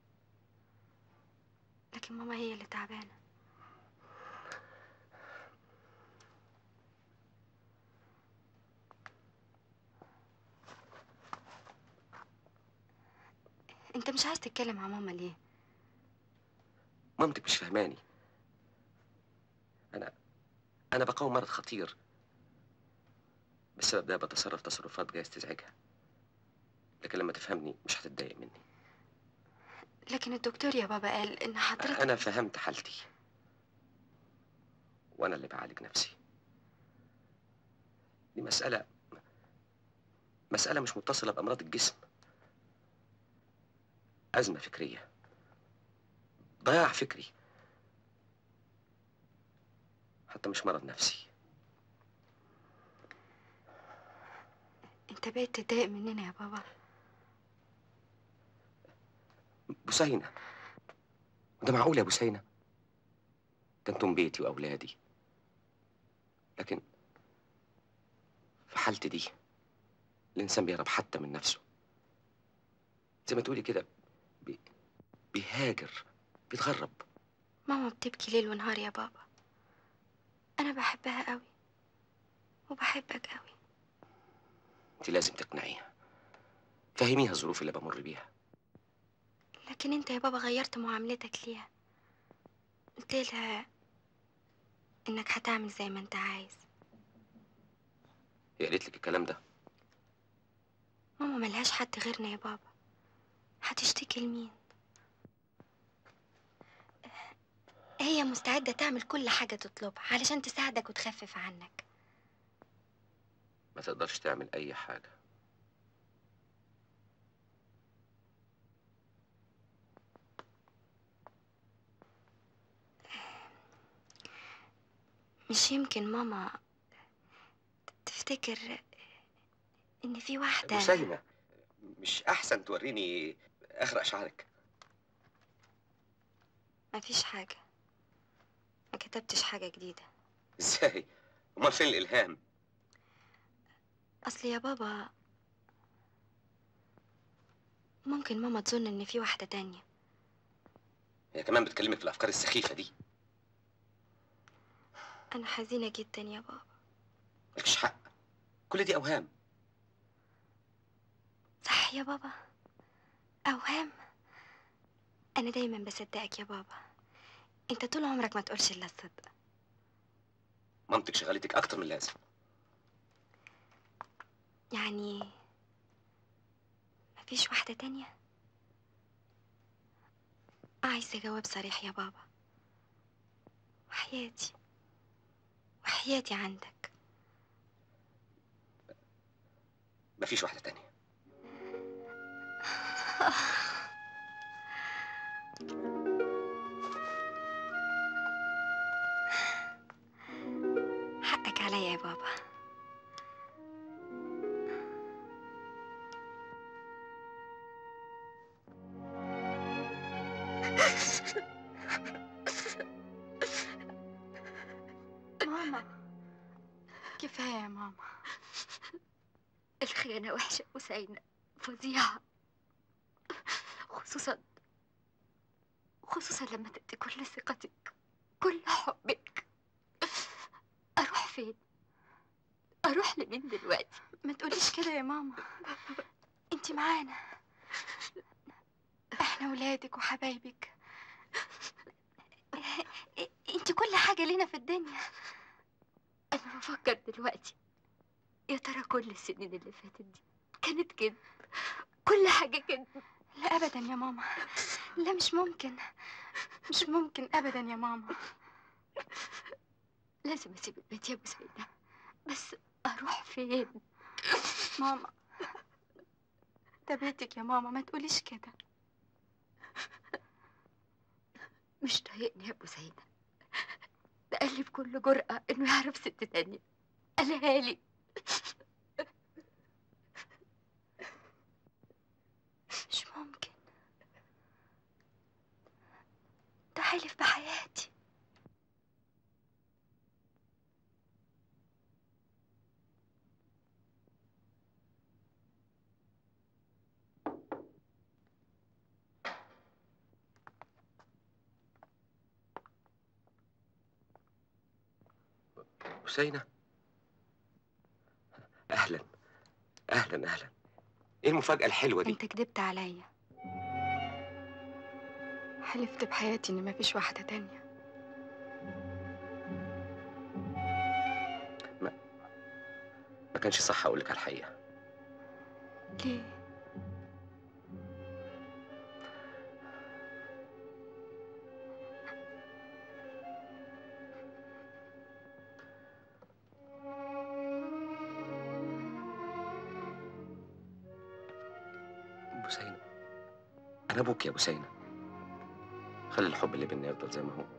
S7: لكن ماما هي اللي تعبانة أنت مش عايز تتكلم مع ماما ليه؟
S2: مامتك مش فهماني انا انا بقاوم مرض خطير بسبب ده بتصرف تصرفات جايز تزعجها لكن لما تفهمني مش هتتضايق مني
S7: لكن الدكتور يا بابا قال إن حضرتك
S2: انا فهمت حالتي وانا اللي بعالج نفسي دي مسألة مسألة مش متصلة بأمراض الجسم أزمة فكرية ضياع فكري حتى مش مرض نفسي
S7: أنت بقيت تتضايق مننا يا بابا
S2: بوسينة ده معقول يا بوسينة ده انتم بيتي واولادي لكن في حالتي دي الانسان بيهرب حتى من نفسه زي ما تقولي كده بي... بيهاجر بيتغرب
S11: ماما بتبكي ليل ونهار يا بابا انا بحبها قوي وبحبك قوي
S2: انت لازم تقنعيها فهميها الظروف اللي بمر بيها
S11: لكن انت يا بابا غيرت معاملتك ليها قلت لها انك هتعمل زي ما انت عايز
S2: هي قالت لك الكلام ده
S11: ماما ملهاش حد غيرنا يا بابا هتشتكي لمين هي مستعدة تعمل كل حاجة تطلبها علشان تساعدك وتخفف عنك
S2: ما تقدرش تعمل اي حاجه
S11: مش يمكن ماما تفتكر ان في واحدة
S2: حسينة مش احسن توريني اخر اشعارك
S11: مفيش حاجة ما كتبتش حاجة جديدة
S2: ازاي امال فين الالهام
S11: اصل يا بابا ممكن ماما تظن ان في واحدة تانية
S2: هي كمان بتكلمك في الافكار السخيفه دي
S11: انا حزينة جدا يا بابا
S2: مالكش حق كل دي اوهام
S11: صح يا بابا اوهام انا دايما بصدقك يا بابا انت طول عمرك ما تقولش الا الصدق
S2: مامتك شغلتك اكتر من اللازم
S11: يعني مفيش واحدة تانية عايزة جواب صريح يا بابا وحياتي وحياتي عندك
S2: مفيش واحده تانية
S11: حقك عليا يا بابا
S7: ماما كفاية يا ماما
S5: الخيانة وحشة وساينة فظيعة خصوصا خصوصا لما تدي كل ثقتك كل حبك أروح فين؟ أروح لمين دلوقتي؟
S7: ما تقوليش كده يا ماما انت معانا احنا ولادك وحبايبك
S5: انت كل حاجة لينا في الدنيا أنا بفكر دلوقتي يا ترى كل السنين اللي فاتت دي كانت كده كل حاجة كده
S7: لا ابدا يا ماما لا مش ممكن مش ممكن ابدا يا ماما
S5: لازم أسيب البيت يا أبو سيدة بس أروح فين؟
S7: ماما ده بيتك يا ماما ما تقوليش كده
S5: مش طايقني يا أبو سيدة ده قال لي بكل جرأة إنه يعرف ست تانية قالها لي
S7: مش ممكن ده حلف بحياتي
S2: حسينة اهلا اهلا اهلا ايه المفاجاه الحلوه دي
S7: انت كدبت عليا حلفت بحياتي ان مفيش واحدة تانية
S2: ما كانش صح اقول لك على الحقيقه
S7: ليه
S2: بوسينة أنا أبوك يا بوسينة خلي الحب اللي بينا يفضل زي ما هو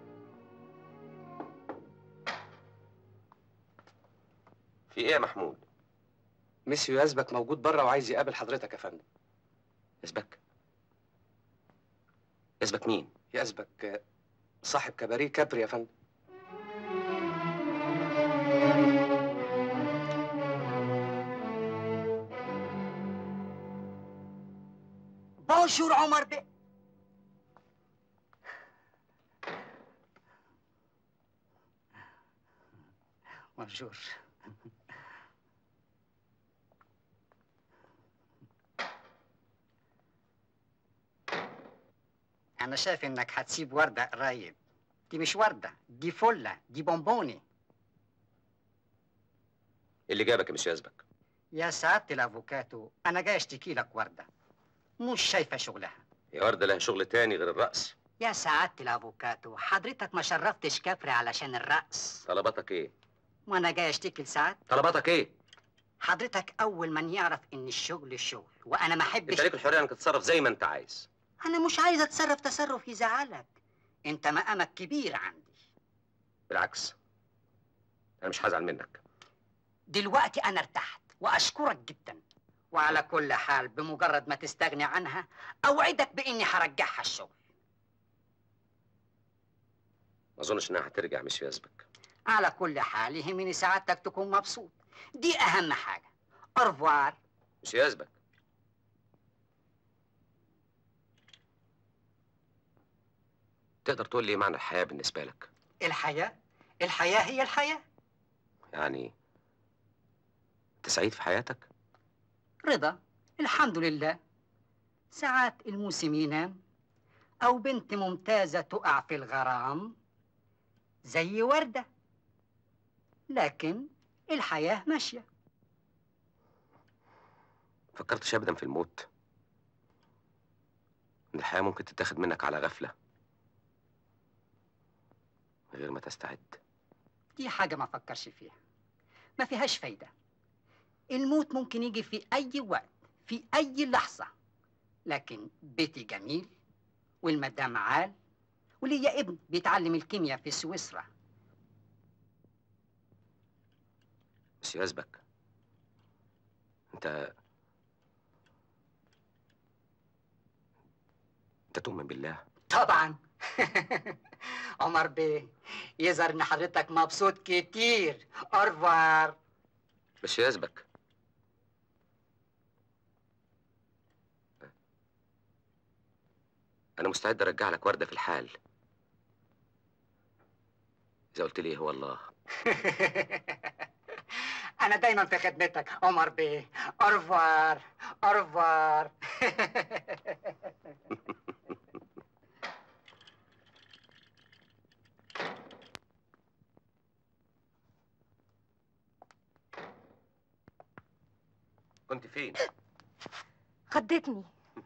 S2: في إيه يا محمود؟
S8: ميسيو يزبك موجود بره وعايز يقابل حضرتك يا فندم
S2: يزبك يزبك مين؟
S8: يزبك آه، صاحب كباريه كابري يا فندم
S10: بونجور عمر بيه بونجور أنا شايف إنك هتسيب وردة قريب دي مش وردة دي فلة دي بونبوني
S2: اللي جابك مش يسبك
S10: يا سعادة الأفوكاتو أنا جاي أشتكي لك وردة مش شايفة شغلها
S2: يا وردة لها شغل تاني غير الرقص
S10: يا سعادة الأفوكاتو حضرتك ما شرفتش كفري علشان الرقص
S2: طلباتك ايه
S10: وأنا جاي أشتكي لسعادة
S2: طلباتك ايه
S10: حضرتك أول من يعرف إن الشغل شغل وأنا ما أحبش
S2: انت ليك الحريه انك تتصرف زي ما انت عايز
S10: أنا مش عايز أتصرف تصرف يزعلك أنت مقامك كبير عندي
S2: بالعكس انا مش هزعل منك
S10: دلوقتي أنا ارتحت وأشكرك جدا وعلى كل حال بمجرد ما تستغني عنها أوعدك بإني هرجعها الشغل
S2: ما اظنش انها هترجع مش يسبك
S10: على كل حال يهمني سعادتك تكون مبسوط دي أهم حاجة أرفوار
S2: مش يسبك تقدر تقول لي ايه معنى الحياه بالنسبه لك
S10: الحياة الحياة هي الحياة
S2: يعني انت سعيد في حياتك
S10: رضا الحمد لله ساعات الموسم ينام أو بنت ممتازة تقع في الغرام زي وردة لكن الحياة ماشية
S2: فكرتش ابدا في الموت ان الحياه ممكن تتاخد منك على غفله من غير ما تستعد
S10: دي حاجة ما فكرش فيها ما فيهاش فايدة الموت ممكن يجي في أي وقت في أي لحظة لكن بيتي جميل والمدام عال وليا ابن بيتعلم الكيمياء في سويسرا
S2: بس يسبك انت انت تؤمن بالله
S10: طبعا عمر بيه يظهر ان حضرتك مبسوط كتير أرفار
S2: بس يسبك انا مستعد ارجع لك ورده في الحال اذا قلت لي إيه هو الله
S10: أنا دايما في خدمتك عمر بيه أرفار أرفار
S2: كنت فين
S12: خضتني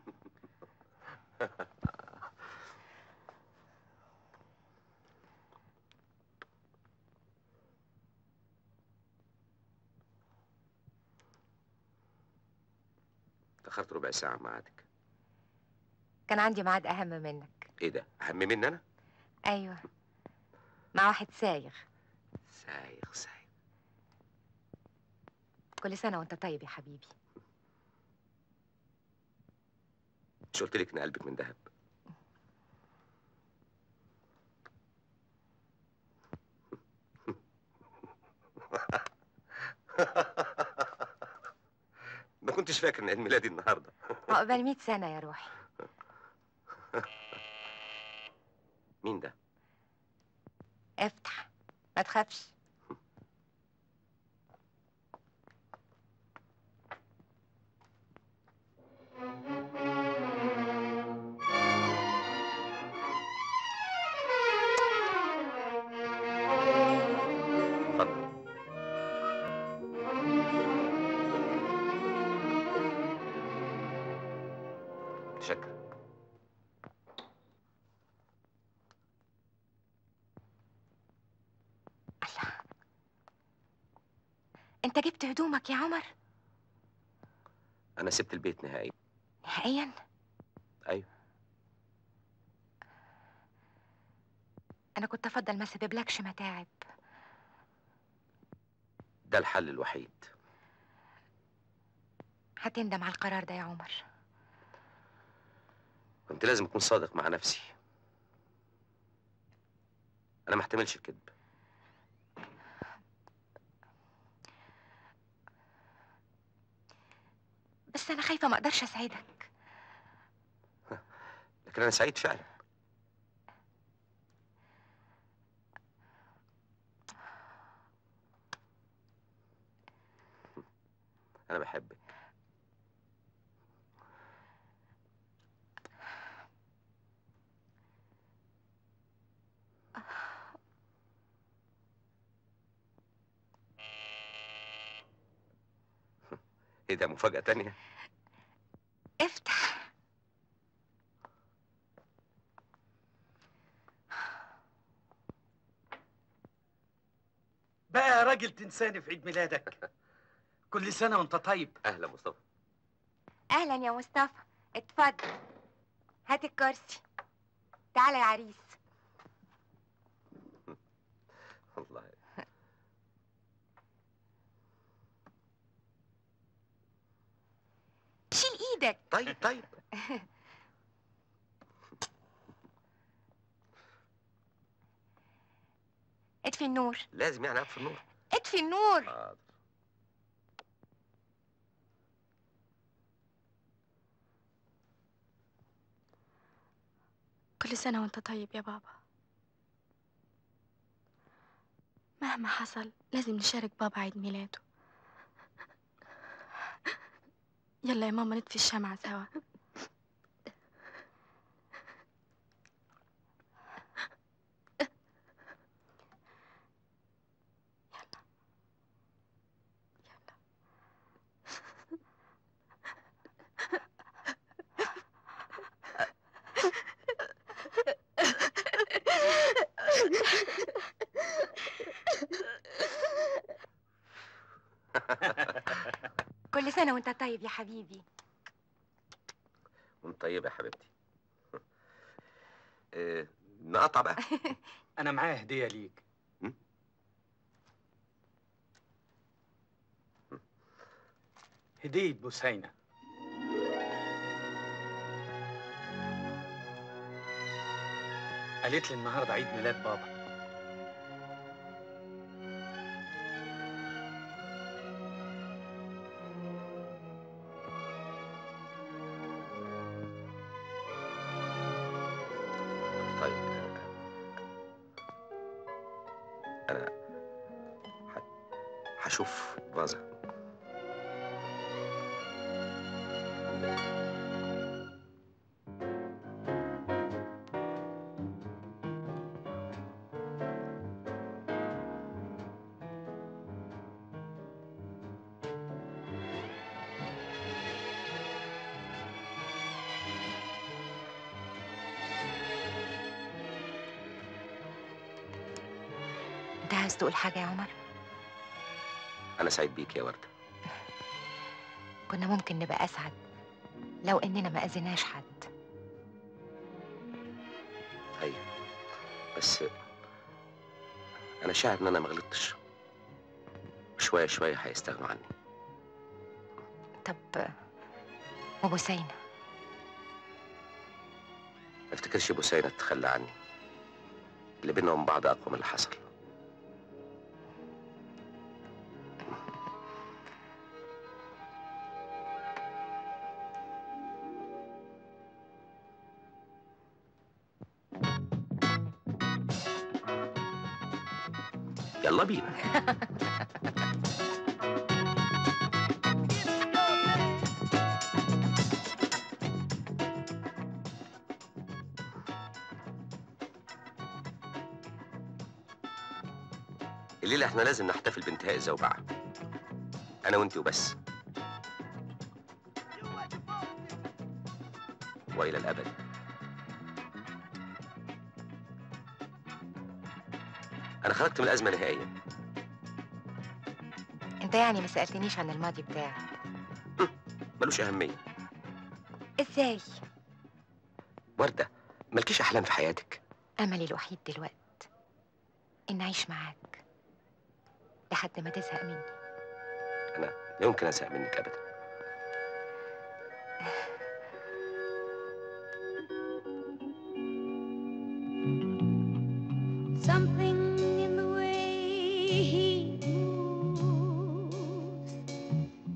S2: تاخرت ربع ساعه عن ميعادك
S12: كان عندي ميعاد أهم منك
S2: ايه ده اهم مني انا
S12: أيوة مع واحد سايغ
S2: سايغ سايغ
S12: كل سنة وأنت طيب يا حبيبي
S2: مش قلت لك ان قلبك من ذهب ما كنتش فاكر ان عيد ميلادي النهارده
S12: عقبال 100 سنة يا روحي
S2: مين ده
S12: افتح ما تخافش
S2: اتفضل شكرا
S12: أنت جبت هدومك يا عمر
S2: انا سبت البيت نهائي
S12: نهائيا
S2: ايوه
S12: أنا كنت أفضل ما أسببلكش متاعب
S2: ده الحل الوحيد
S12: هتندم على القرار ده يا عمر
S2: كنت لازم اكون صادق مع نفسي انا ما احتملش الكذب
S12: بس أنا خايفة ما أقدرش أساعدك
S2: لكن انا سعيد فعلا انا بحبك ايه ده مفاجأة تانية
S12: افتح
S4: بقى يا راجل تنساني في عيد ميلادك كل سنة وانت طيب
S2: اهلا مصطفى
S12: اهلا يا مصطفى اتفضل هات الكرسي تعالى يا عريس
S2: والله
S12: شيل ايدك
S2: طيب طيب
S12: اطفي النور
S2: لازم يعني اطفي النور
S12: اطفي النور
S2: حاضر
S11: كل سنة وانت طيب يا بابا مهما حصل لازم نشارك بابا عيد ميلاده يلا يا ماما نطفي الشمعة سوا
S12: كل سنة وانت طيب يا حبيبي
S2: وانت طيبة يا حبيبتي إيه نقطع بقى
S4: أنا معايا هدية ليك هدية بوسينة قالت لي النهارده عيد ميلاد بابا
S2: طيب انا ح- هشوف فازة
S12: انت عايز تقول حاجة يا عمر
S2: انا سعيد بيك يا وردة
S12: كنا ممكن نبقى اسعد لو اننا ما اذيناش حد
S2: ايوه بس انا شاعر ان انا ما غلطتش شوية شوية هيستغنوا عني
S12: طب وبوسينة
S2: ما افتكرش بوسينة تتخلى عني اللي بينا وبين بعض اقوى من اللي حصل يلا بينا الليلة احنا لازم نحتفل بانتهاء الزوبعة أنا وأنت وبس وإلى الأبد أنا خرجت من الأزمة نهائيا
S12: انت يعني ما سألتنيش عن الماضي بتاعي
S2: ملوش أهمية
S12: ازاي
S2: وردة مالكيش أحلام في حياتك
S12: املي الوحيد دلوقتي ان اعيش معاك لحد ما تزهق مني
S2: أنا لا يمكن أزهق منك أبدا
S6: Something in the way he moves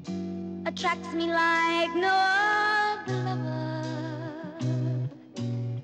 S6: attracts me like no other lover.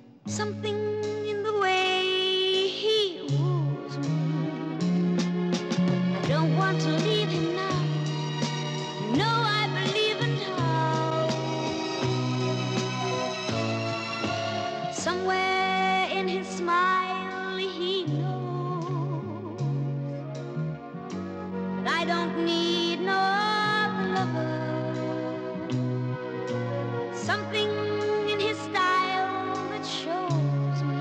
S6: Something in his style that shows me.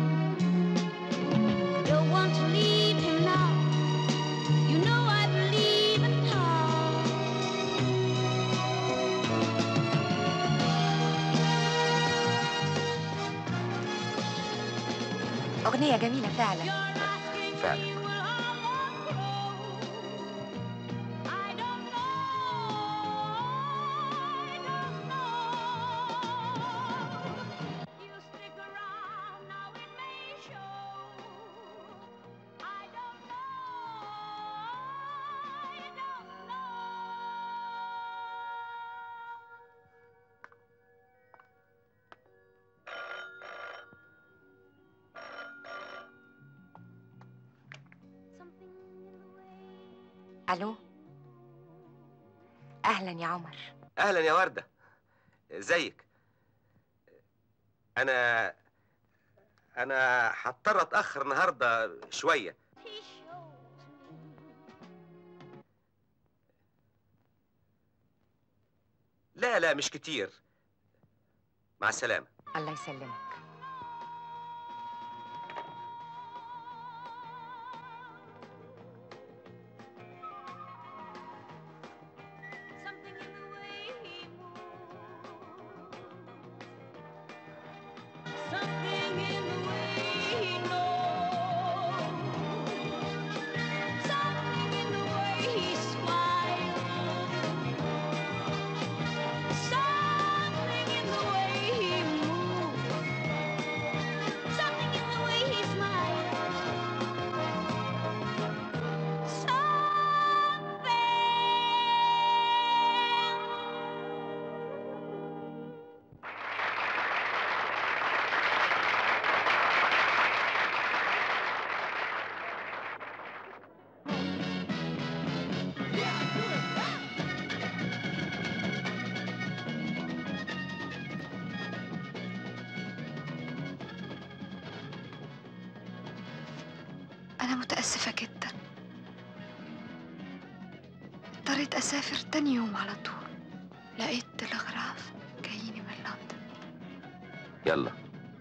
S6: Don't want to leave him now. You know I believe in love.
S12: أغنية جميلة فعلا
S2: فعلا
S12: ألو أهلا يا عمر
S2: اهلا يا ورده ازيك انا انا هضطر اتاخر النهارده شويه لا لا مش كتير مع السلامه
S12: الله يسلمك
S6: Something in the way he knows. Something in the way he smiles. Something in the way he moves. Something in the way he smiles.
S7: أنا متأسفة جدا اضطريت أسافر تاني يوم على طول لقيت تلغراف جاييني من لندن
S2: يلا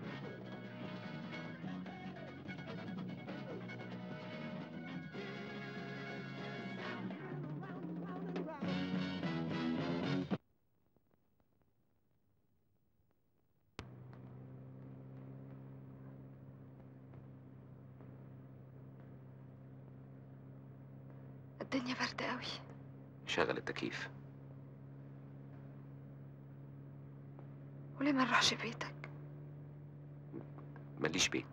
S7: الدنيا برد قوي
S2: شغل التكييف
S7: وليه ما نروحش بيتك
S2: ماليش بيت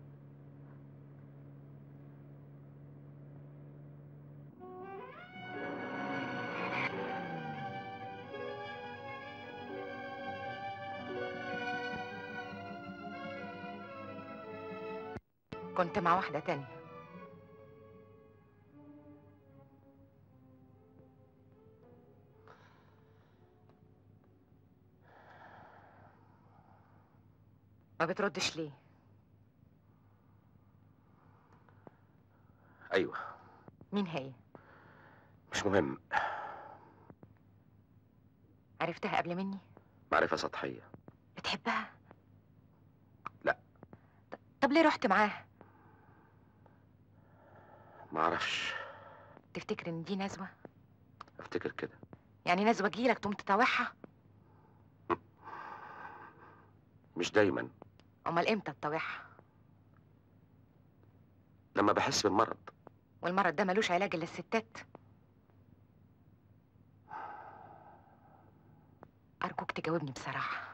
S12: كنت مع واحدة تانية ما بتردش ليه
S2: ايوه
S12: مين هي
S2: مش مهم
S12: عرفتها قبل مني
S2: معرفه سطحيه
S12: بتحبها
S2: لا.
S12: طب ليه رحت معاها
S2: ما اعرفش
S12: تفتكر ان دي نزوة
S2: افتكر كده
S12: يعني نزوة تجيلك تقوم تطاوعها
S2: مش دايما
S12: امال امتى تطاوعها
S2: لما بحس بالمرض
S12: والمرض ده ملوش علاج الا الستات ارجوك تجاوبني بصراحة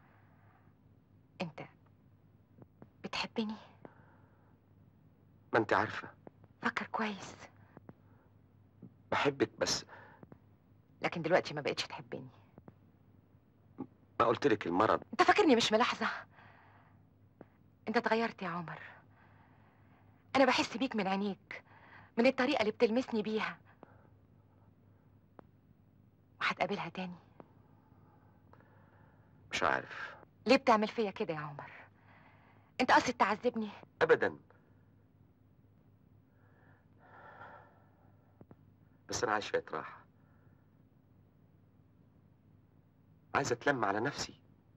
S12: انت بتحبني
S2: ما انت عارفه
S12: فكر كويس
S2: بحبك بس
S12: لكن دلوقتي ما بقتش تحبني
S2: ما قلت لك المرض
S12: انت فاكرني مش ملاحظة انت اتغيرت يا عمر انا بحس بيك من عينيك من الطريقة اللي بتلمسني بيها وهتقابلها تاني
S2: مش عارف
S12: ليه بتعمل فيا كده يا عمر انت قصد تعذبني
S2: ابدا بس انا عايش شويه راحه عايز اتلم على نفسي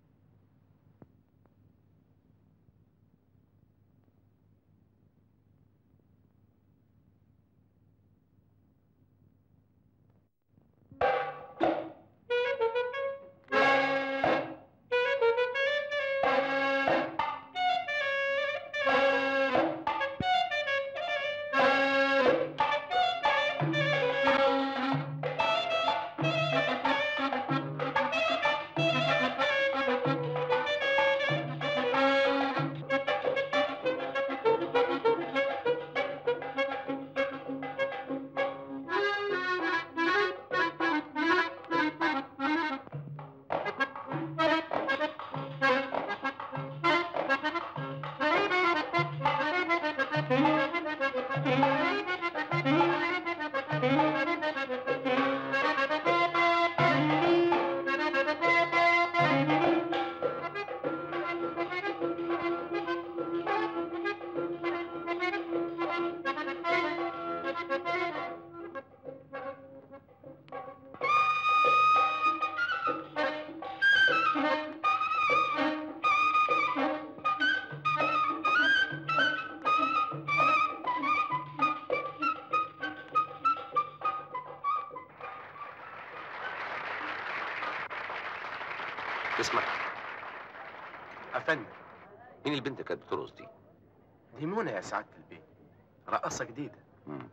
S2: تسمع
S1: افندم
S2: مين البنت اللي كانت بترقص دي
S1: دي منى يا سعاده البيت رقاصه جديده
S2: مم.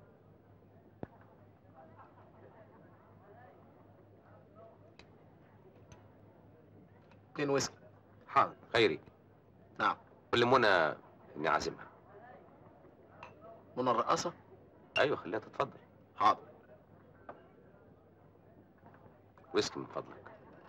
S1: اتنين ويسكي حاضر
S2: خيري
S1: نعم
S2: قول لمنى اني عازمها
S1: منى الرقاصه
S2: ايوه خليها تتفضل
S1: حاضر
S2: ويسكي من فضلك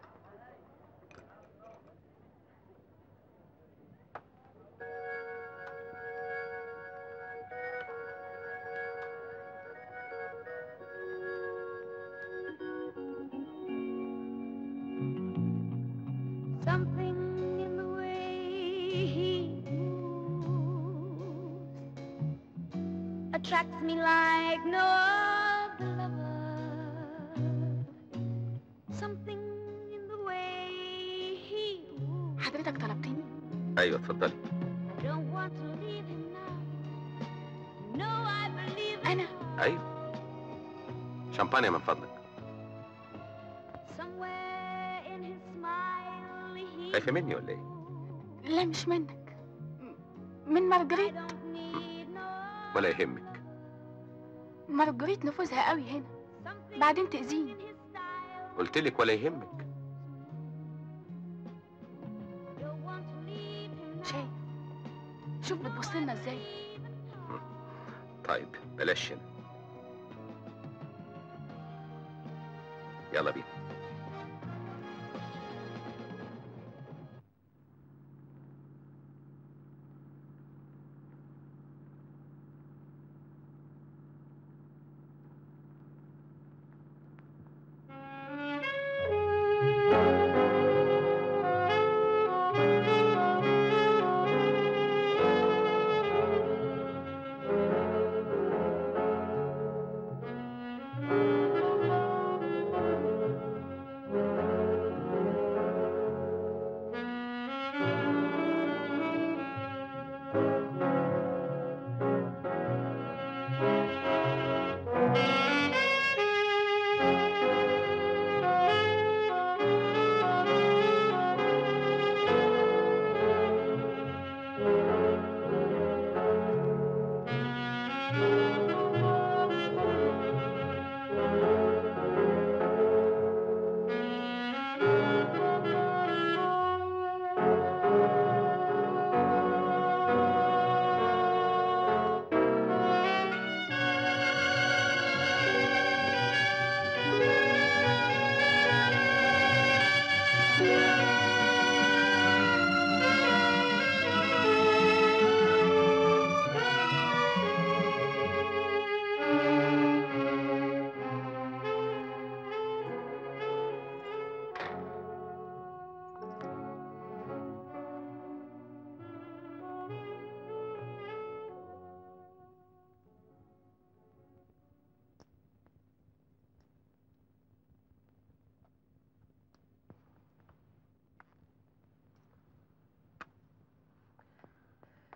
S6: Something in the way he moves attracts me like no other lover. Something in the way he moves.
S7: حضرتك طلبتني
S2: ايوه اتفضلي
S6: I don't want to leave him now. No, I believe
S7: أنا
S2: ايوه شامبانيا من فضلك
S6: somewhere in his smile he
S2: خايفه مني ولا ايه
S7: لا مش منك من مارجريت
S2: ولا يهمك
S7: مارجريت نفوذها قوي هنا بعدين تأذيني
S2: قلت لك ولا يهمك
S7: شايف شوف بتبص لنا ازاي
S2: طيب بلاش هنا يلا بينا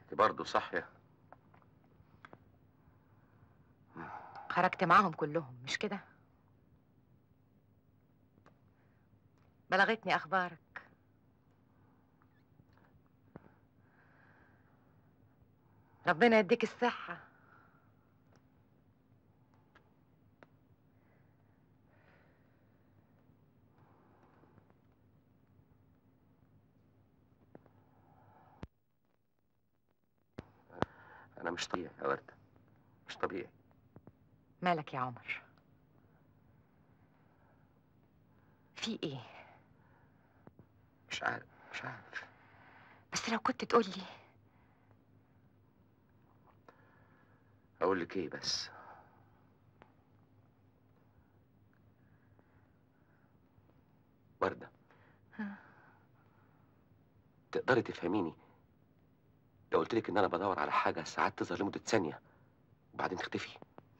S2: انت برضه صاحيه
S12: خرجت معاهم كلهم مش كده بلغتني اخبارك ربنا يديك الصحة
S2: انا مش طبيعي يا ورده مش طبيعي
S12: مالك يا عمر في ايه
S2: مش عارف مش عارف
S12: بس لو كنت تقولي
S2: اقول لك ايه بس ورده
S12: ها.
S2: تقدري تفهميني لو قلت لك ان انا بدور على حاجه ساعات تظهر لمده ثانيه وبعدين تختفي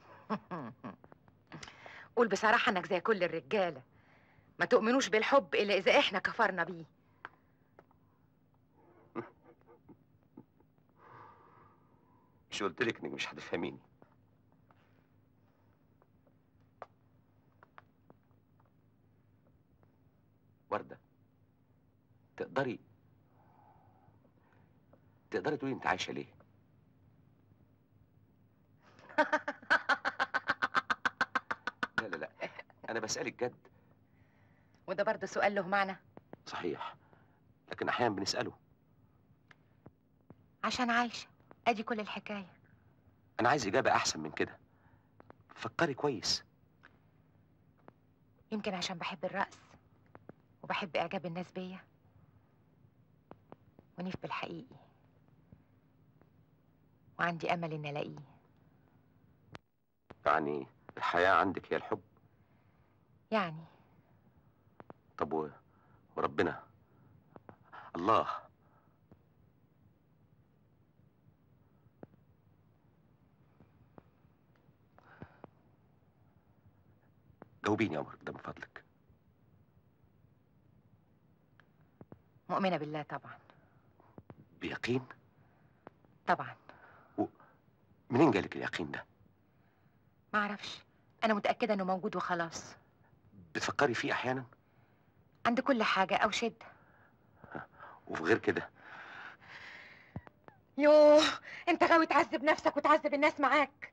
S12: قول بصراحة انك زي كل الرجالة ما تؤمنوش بالحب الا اذا احنا كفرنا بيه
S2: مش قلت لك انك مش هتفهميني ورده تقدري تقدري تقولي انت عايشه ليه لا لا لا انا بسالك جد
S12: وده برضه سؤال له معنى
S2: صحيح لكن احيانا بنساله
S12: عشان عايشة ادي كل الحكاية
S2: انا عايز اجابه احسن من كده فكري كويس
S12: يمكن عشان بحب الرقص وبحب اعجاب الناس بيا ونيف بالحقيقي وعندي امل ان الاقيه
S2: يعني الحياه عندك هي الحب
S12: يعني
S2: طب و... وربنا الله جاوبيني يا عمر ده من فضلك
S12: مؤمنة بالله طبعا
S2: بيقين
S12: طبعا
S2: منين جالك اليقين ده
S12: ما اعرفش انا متأكدة انه موجود وخلاص
S2: بتفكري فيه احيانا
S12: عند كل حاجة او شدة
S2: وفي غير كده
S12: يوه انت غاوي تعذب نفسك وتعذب الناس معاك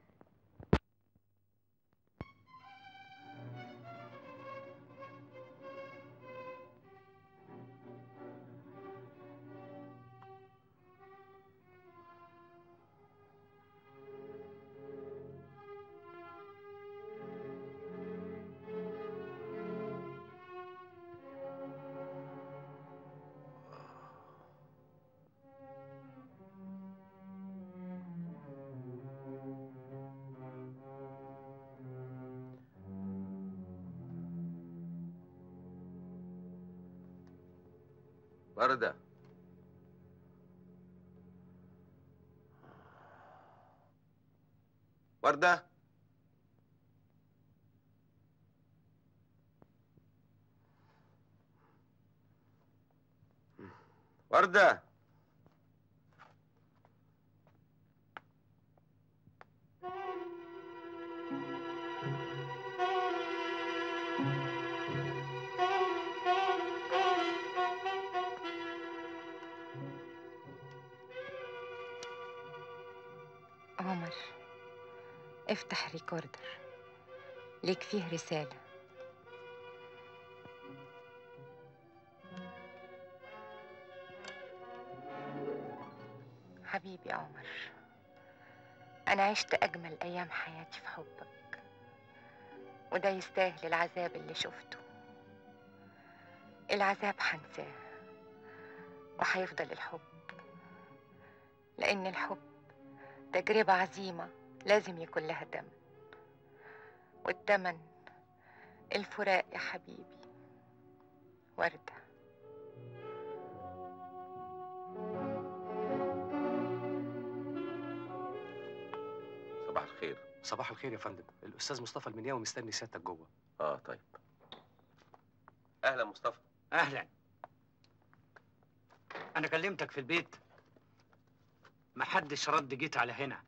S2: وردة وردة وردة
S12: عمر افتح ريكوردر ليك فيه رسالة حبيبي عمر أنا عشت أجمل أيام حياتي في حبك وده يستاهل العذاب اللي شفته العذاب هنساه وهيفضل الحب لأن الحب تجربة عظيمة لازم يكون لها تمن والتمن الفراق يا حبيبي وردة
S2: صباح الخير
S8: صباح الخير يا فندم الاستاذ مصطفى المنياوي مستني سيادتك جوه
S2: اه طيب اهلا مصطفى
S4: اهلا انا كلمتك في البيت محدش رد جيت على هنا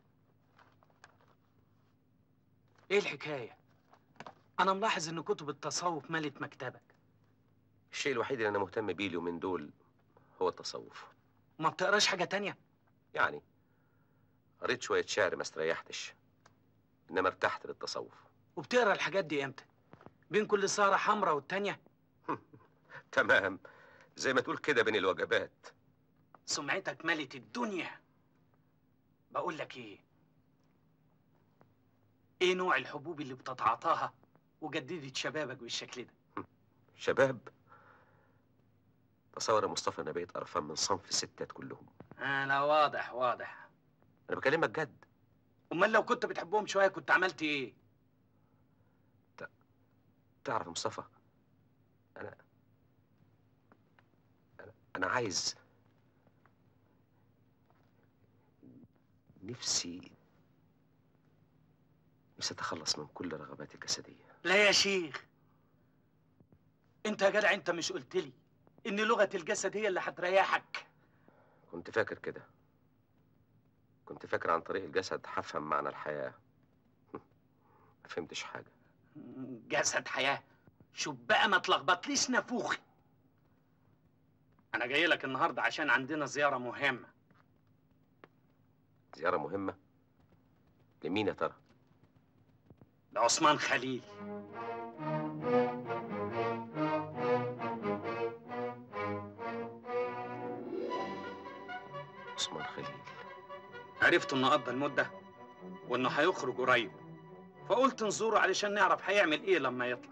S4: ايه الحكايه انا ملاحظ ان كتب التصوف ملت مكتبك
S2: الشيء الوحيد اللي انا مهتم بيه اليومين دول هو التصوف
S4: ما بتقراش حاجه تانية
S2: يعني قريت شويه شعر ما استريحتش انما ارتحت للتصوف
S4: وبتقرا الحاجات دي امتى بين كل سهره حمراء والتانية
S2: تمام زي ما تقول كده بين الوجبات
S4: سمعتك ملت الدنيا بقول لك ايه ايه نوع الحبوب اللي بتتعاطاها وجددت شبابك بالشكل ده
S2: شباب تصور يا مصطفى انا بقيت قرفان من صنف الستات كلهم
S4: انا واضح واضح
S2: انا بكلمك جد
S4: امال لو كنت بتحبهم شويه كنت عملت ايه
S2: تعرف يا مصطفى انا انا, أنا عايز نفسي نفسي اتخلص من كل رغباتي الجسديه
S4: لا يا شيخ انت يا جدع انت مش قلت لي ان لغه الجسد هي اللي هتريحك
S2: كنت فاكر كده كنت فاكر عن طريق الجسد هفهم معنى الحياه ما فهمتش حاجه
S4: جسد حياه شوف بقى ما تلخبطليش نافوخي انا جاي لك النهارده عشان عندنا زياره مهمه
S2: زياره مهمه لمين يا ترى
S4: لعثمان خليل
S2: عثمان خليل
S4: عرفت انه قضى المده وانه هيخرج قريب فقلت نزوره علشان نعرف هيعمل ايه لما يطلع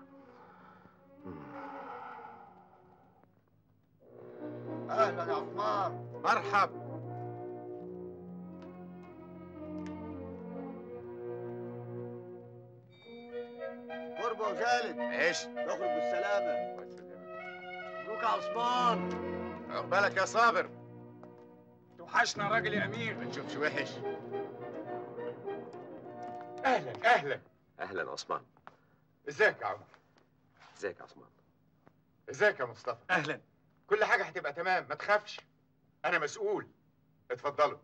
S3: اهلا يا عثمان
S1: مرحب
S3: قربه وزالت
S1: ايش
S3: تخرج بالسلامة مبروك يا عثمان
S1: عقبالك يا صابر توحشنا راجل يا امير ما تشوفش وحش اهلا اهلا
S2: اهلا يا عثمان
S1: ازيك يا عمر
S2: ازيك يا عثمان
S1: ازيك يا مصطفى
S4: اهلا
S1: كل حاجه هتبقى تمام ما تخافش انا مسؤول اتفضلوا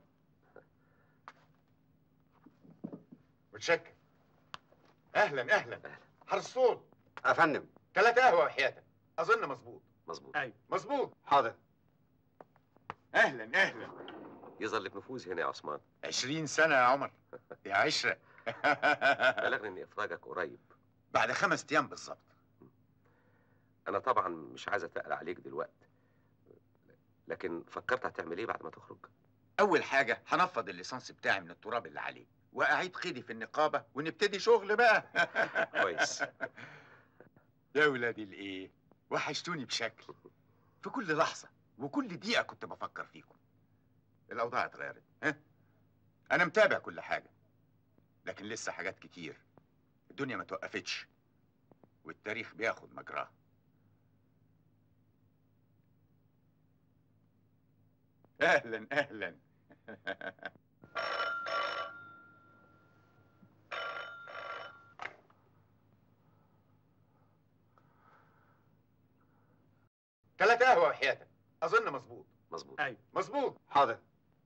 S1: متشكر اهلا اهلا حرصون
S3: يا فندم
S1: ثلاثة قهوة وحياتك أظن مظبوط
S2: مظبوط
S4: ايوه
S1: مظبوط
S3: حاضر
S1: أهلا أهلا
S2: يظهر لك نفوذ هنا يا عثمان
S1: عشرين سنة يا عمر يا عشرة
S2: بلغني ان افراجك قريب
S1: بعد خمس أيام بالظبط
S2: انا طبعا مش عايز اتقل عليك دلوقتي لكن فكرت هتعمل ايه بعد ما تخرج
S1: أول حاجة هنفض الليسانس بتاعي من التراب اللي عليه وأعيد قيدي في النقابة ونبتدي شغل بقى
S2: كويس
S1: يا ولادي الإيه وحشتوني بشكل في كل لحظة وكل دقيقة كنت بفكر فيكم الأوضاع اتغيرت ها أنا متابع كل حاجة لكن لسه حاجات كتير الدنيا ما توقفتش والتاريخ بياخد مجراه أهلا أهلا ثلاثة قهوة وحياتك أظن مظبوط
S2: مظبوط
S4: ايوه
S1: مظبوط
S3: حاضر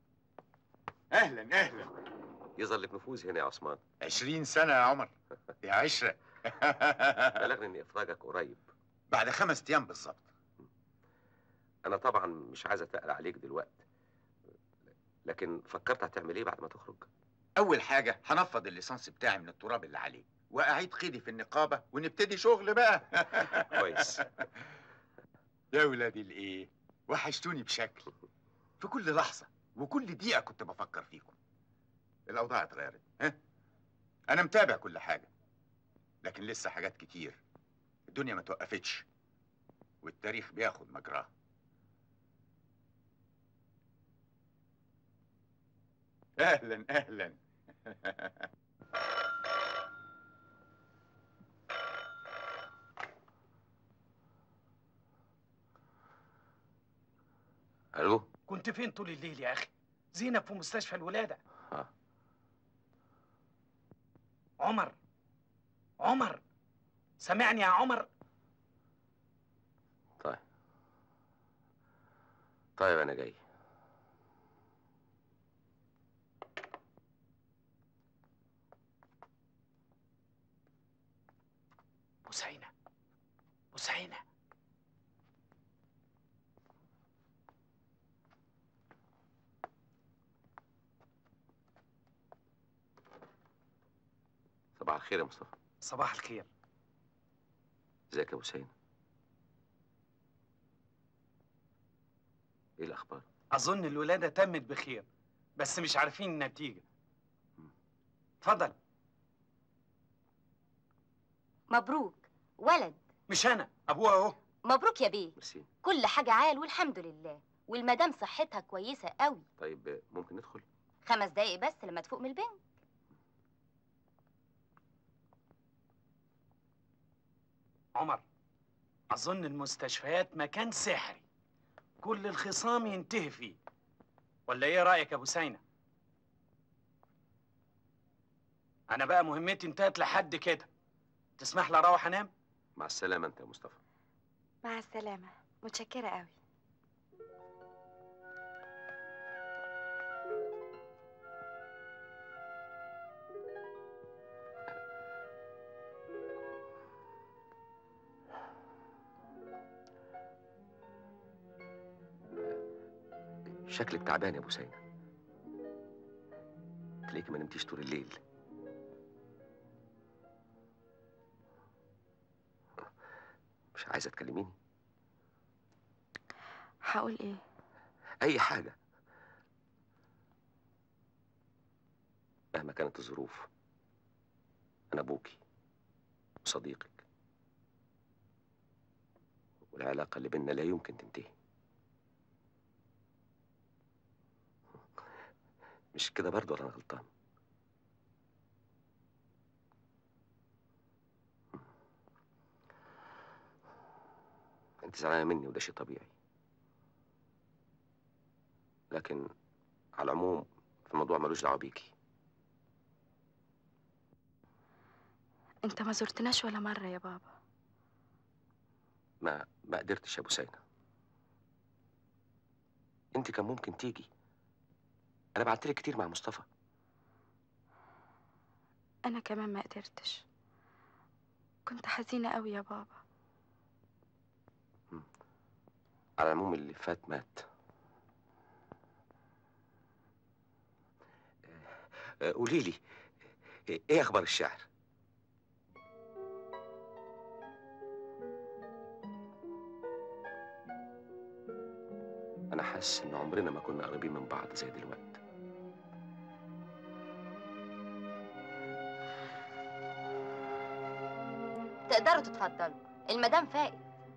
S1: أهلا أهلا
S2: يظهر لك نفوذ هنا يا عثمان
S1: عشرين سنة يا عمر يا عشرة
S2: بلغني ان افراجك قريب
S1: بعد خمس أيام بالظبط
S2: انا طبعا مش عايز اتقل عليك دلوقتي لكن فكرت هتعمل ايه بعد ما تخرج
S1: أول حاجة هنفض الليسانس بتاعي من التراب اللي عليه وأعيد قيدي في النقابة ونبتدي شغل بقى
S2: كويس
S1: يا ولادي الإيه وحشتوني بشكل في كل لحظة وكل دقيقة كنت بفكر فيكم الأوضاع اتغيرت ها أنا متابع كل حاجة لكن لسه حاجات كتير الدنيا ما توقفتش والتاريخ بياخد مجراه أهلا أهلا
S2: الو
S4: كنت فين طول الليل يا اخي زينب في مستشفى الولاده
S2: ها
S4: عمر عمر سامعني يا عمر
S2: طيب طيب انا جاي الخير يا مصطفى
S4: صباح الخير
S2: ازيك يا ابو حسين ايه الاخبار
S4: اظن الولاده تمت بخير بس مش عارفين النتيجه اتفضل
S13: مبروك ولد
S4: مش انا ابوها اهو
S13: مبروك يا بيه
S2: ميرسي
S13: كل حاجة عال والحمد لله والمدام صحتها كويسة قوي
S2: طيب آه، ممكن ندخل
S13: خمس دقايق بس لما تفوق من البنك
S4: عمر اظن المستشفيات مكان سحري كل الخصام ينتهي فيه ولا ايه رايك يا ابو سينا انا بقى مهمتي انتهت لحد كده تسمح لي اروح انام
S2: مع السلامه انت يا مصطفى
S11: مع السلامة متشكرة قوي
S2: شكلك تعبان يا ابو سينا تلاقيكي ما نمتيش طول الليل مش عايزه تكلميني
S11: هقول ايه
S2: اي حاجه مهما كانت الظروف انا ابوكي وصديقك والعلاقه اللي بيننا لا يمكن تنتهي مش كده برضه ولا انا غلطان انت زعلانه مني وده شيء طبيعي لكن على العموم الموضوع ملوش دعوه بيكي
S11: انت ما زرتناش ولا مرة يا بابا
S2: ما ما قدرتش يا ابو سينا انت كان ممكن تيجي انا بعتلك كتير مع مصطفى
S11: انا كمان ما قدرتش كنت حزينة قوي يا بابا
S2: على العموم اللي فات مات آه، قولي لي ايه اخبار الشعر انا حاسس ان عمرنا ما كنا قريبين من بعض زي دلوقتي
S13: تقدروا تتفضلوا المدام فائت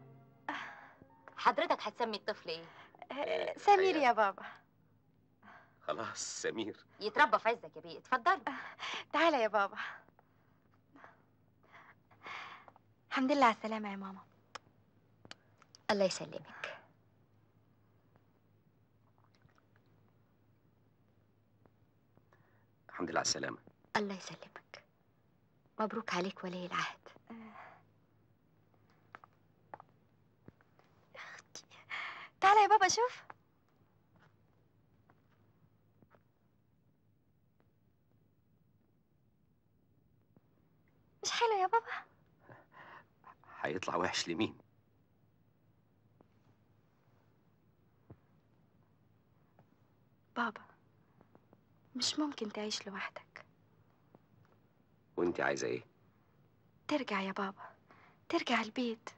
S13: حضرتك هتسمي الطفل ايه
S11: سمير يا بابا
S2: خلاص سمير
S13: يتربى في عزك يا بيه اتفضلوا
S11: تعالى يا بابا الحمد لله على السلامة يا ماما
S13: الله يسلمك
S2: الحمد لله على السلامه
S13: الله يسلمك مبروك عليك ولي العهد
S11: تعالى يا بابا شوف مش حلو يا بابا
S2: هيطلع وحش لمين
S11: بابا مش ممكن تعيش لوحدك
S2: وانت عايزه ايه
S11: ترجع يا بابا ترجع البيت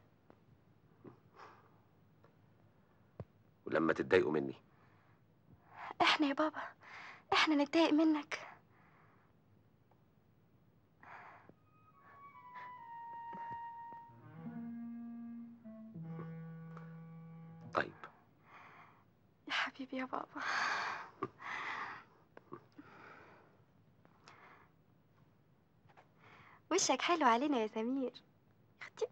S2: ولما تتضايقوا مني
S11: احنا يا بابا احنا نتضايق منك
S2: طيب
S11: يا حبيبي يا بابا وشك حلو علينا يا سمير اختي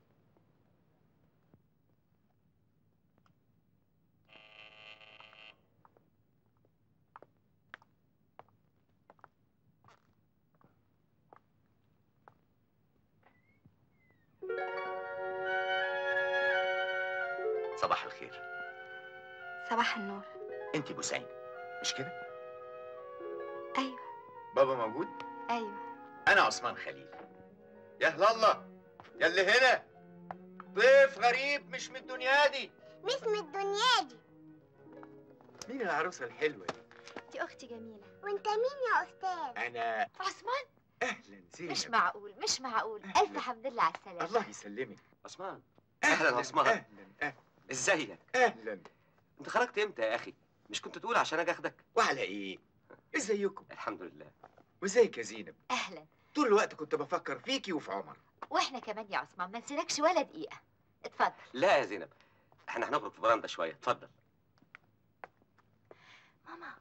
S3: صباح الخير
S11: صباح النور
S3: انت بوسين مش كده
S11: ايوه
S1: بابا موجود
S11: ايوه
S1: انا عثمان خليل يا هلا الله يا اللي هنا ضيف غريب مش من الدنيا دي
S14: مش من الدنيا دي
S1: مين العروسه الحلوه دي
S11: دي اختي جميله
S14: وانت مين يا استاذ
S1: انا
S11: عثمان
S15: اهلا زينب
S5: مش معقول مش معقول الف حمد لله على السلامه
S15: الله يسلمك
S2: عثمان اهلا عثمان
S15: اهلا اهلا
S2: ازيك
S15: اهلا
S2: انت خرجت امتى يا اخي مش كنت تقول عشان اجي اخدك
S15: وعلى ايه ازيكم
S2: الحمد لله
S15: وازيك يا زينب
S5: اهلا
S15: طول الوقت كنت بفكر فيكي وفي عمر
S5: واحنا كمان يا عثمان ما نسيناكش ولا دقيقه اتفضل
S2: لا يا زينب احنا هنخرج في فرندا شويه اتفضل
S5: ماما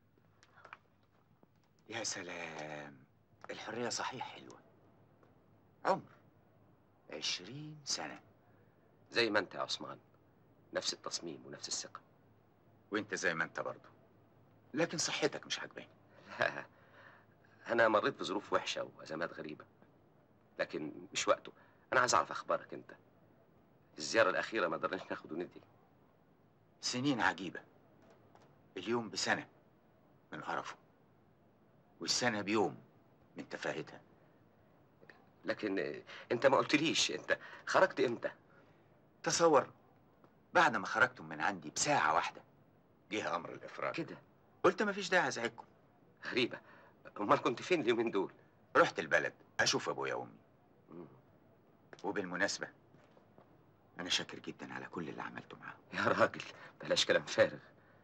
S15: يا سلام الحرية صحيح حلوة عمر عشرين سنة
S2: زي ما انت يا عثمان نفس التصميم ونفس الثقه
S15: وانت زي ما انت برضه لكن صحتك مش عاجباني
S2: لا انا مريت بظروف وحشه وازمات غريبه لكن مش وقته انا عايز اعرف اخبارك انت الزياره الاخيره ما قدرناش ناخد وندي
S15: سنين عجيبة اليوم بسنة من قرفه والسنة بيوم من تفاهتها
S2: لكن آه، انت ما قلتليش انت خرجت امتى
S15: تصور بعد ما خرجتم من عندي بساعة واحدة جه أمر الإفراج
S2: كده
S15: قلت مفيش داعي أزعجكم
S2: غريبه امال كنت فين اليومين دول
S15: رحت البلد أشوف أبويا وأمي وبالمناسبة أنا شاكر جدا على كل اللي عملته معاهم
S2: يا راجل بلاش كلام فارغ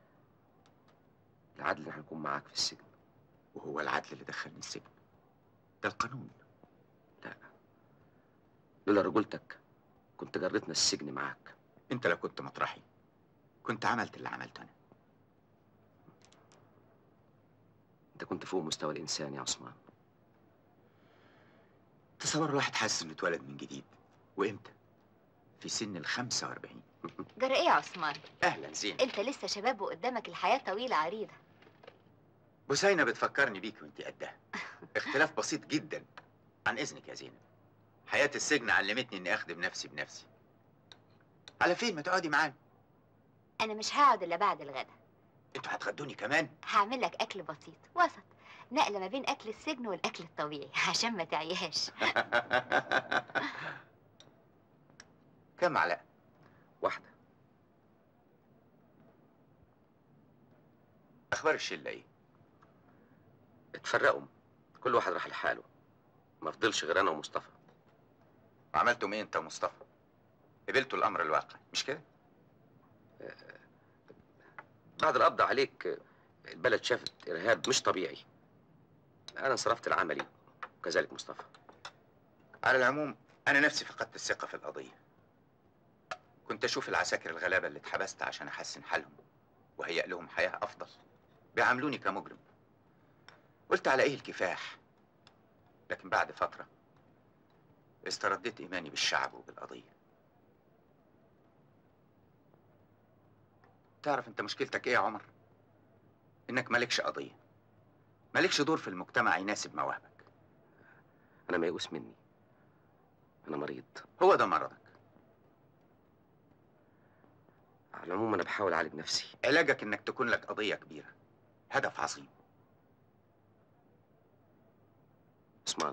S2: العدل ان هنكون معاك في السجن
S15: وهو العدل اللي دخلني السجن ده القانون
S2: لا لولا رجولتك كنت جرتنا السجن معاك
S15: أنت لو كنت مطرحي كنت عملت اللي عملته أنا
S2: انت كنت فوق مستوى الانسان يا عثمان
S15: تصور الواحد حاسس إنه اتولد من جديد وإمتى؟ في سن ال 45
S5: جرى ايه يا عثمان
S15: أهلا زين
S5: انت لسه شباب وقدامك الحياه طويله عريضه
S15: بوسينة بتفكرني بيك وانت قدها اختلاف بسيط جدا عن اذنك يا زينب حياة السجن علمتني اني اخدم نفسي بنفسي على فين ما تقعدي معانا
S5: انا مش هقعد الا بعد الغدا
S15: انتوا هتغدوني كمان
S5: هعمل لك اكل بسيط وسط نقله ما بين اكل السجن والاكل الطبيعي عشان ما تعياش
S15: كم معلقة
S2: واحده
S15: اخبار الشلة ايه
S2: اتفرقوا كل واحد راح لحاله ما فضلش غير انا ومصطفى
S15: عملتم ايه انت ومصطفى قبلتوا الامر الواقع مش كده
S2: بعد القبض عليك البلد شافت ارهاب مش طبيعي انا انصرفت العملي وكذلك مصطفى
S15: على العموم انا نفسي فقدت الثقة في القضية كنت اشوف العساكر الغلابة اللي اتحبست عشان احسن حالهم وهيئ لهم حياة افضل بيعاملوني كمجرم قلت على ايه الكفاح لكن بعد فترة استرديت ايماني بالشعب وبالقضية تعرف انت مشكلتك ايه يا عمر انك مالكش قضية مالكش دور في المجتمع يناسب مواهبك
S2: انا ميؤوس مني انا مريض
S15: هو ده مرضك
S2: على العموم انا بحاول اعالج نفسي
S15: علاجك انك تكون لك قضية كبيرة هدف عظيم
S2: عثمان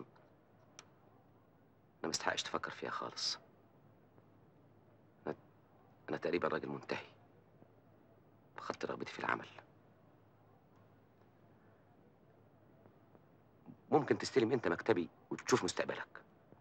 S2: انا مستحقش تفكر فيها خالص انا, أنا تقريبا راجل منتهي فقدت رغبتي في العمل ممكن تستلم انت مكتبي وتشوف مستقبلك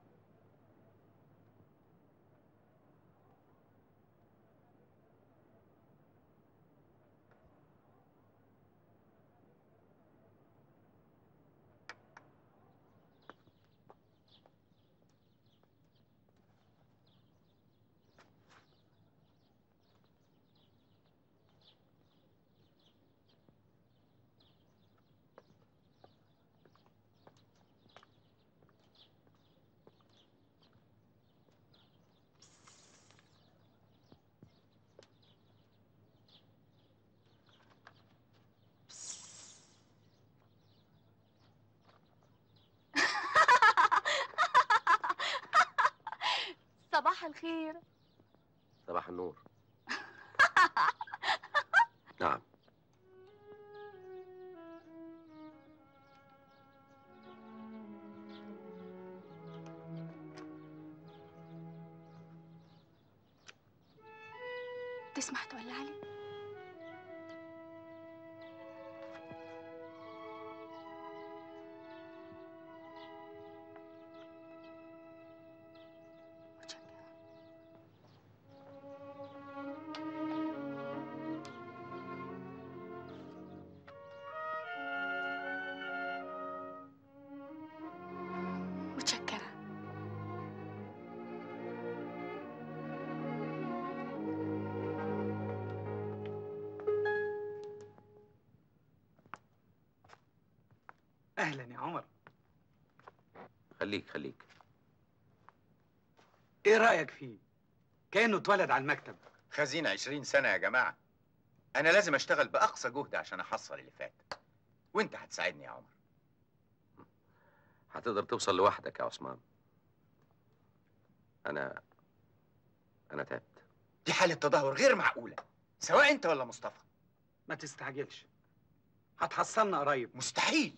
S7: صباح الخير
S2: صباح النور نعم
S7: تسمح تولع لي
S4: اهلا يا عمر
S2: خليك خليك
S4: ايه رايك فيه كانه اتولد على المكتب
S15: خزين عشرين سنة يا جماعة أنا لازم أشتغل بأقصى جهد عشان أحصل اللي فات وأنت هتساعدني يا عمر
S2: هتقدر توصل لوحدك يا عثمان انا انا تعبت
S15: دي حالة تدهور غير معقولة سواء أنت ولا مصطفى
S4: ما تستعجلش هتحصلنا قريب
S15: مستحيل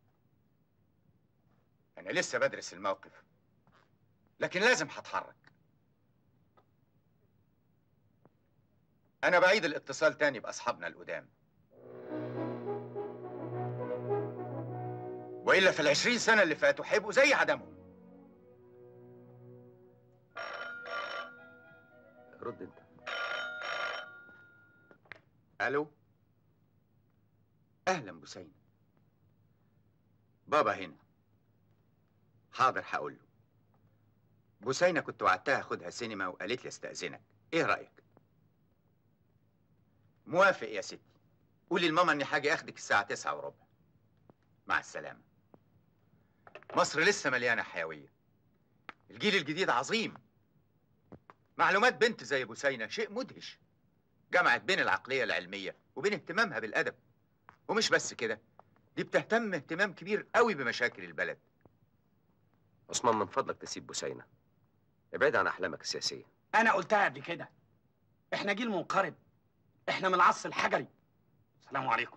S15: أنا لسه بدرس الموقف لكن لازم هتحرك أنا بعيد الاتصال تاني بأصحابنا القدام وإلا في العشرين سنة اللي فاتوا هيبقوا زي عدمهم
S2: رد انت
S15: ألو أهلا بسينة بابا هنا حاضر هقول له بسينة كنت وعدتها أخدها سينما وقالت لي استأذنك إيه رأيك؟ موافق يا ستي قولي لماما إني حاجة أخدك الساعة تسعة وربع مع السلامة مصر لسه مليانة حيوية الجيل الجديد عظيم معلومات بنت زي بسينة شيء مدهش جمعت بين العقلية العلمية وبين اهتمامها بالأدب ومش بس كده دي بتهتم اهتمام كبير قوي بمشاكل البلد
S2: عثمان من فضلك تسيب بوسينة ابعد عن احلامك السياسيه
S4: انا قلتها قبل كده احنا جيل منقرض احنا من العصر الحجري السلام عليكم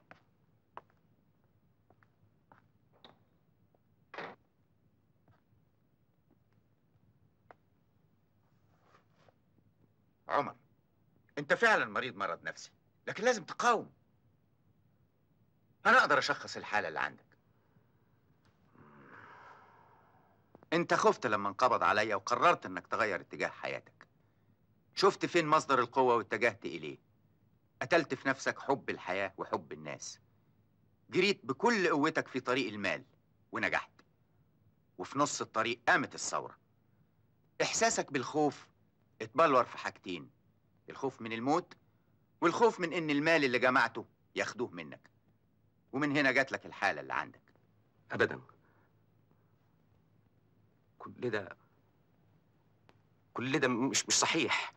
S15: عمر انت فعلا مريض مرض نفسي لكن لازم تقاوم انا اقدر اشخص الحاله اللي عندك انت خفت لما انقبض عليا وقررت انك تغير اتجاه حياتك شفت فين مصدر القوه واتجهت اليه قتلت في نفسك حب الحياه وحب الناس جريت بكل قوتك في طريق المال ونجحت وفي نص الطريق قامت الثوره احساسك بالخوف اتبلور في حاجتين الخوف من الموت والخوف من ان المال اللي جمعته ياخدوه منك ومن هنا جات لك الحاله اللي عندك
S2: ابدا كل ده كل ده مش مش صحيح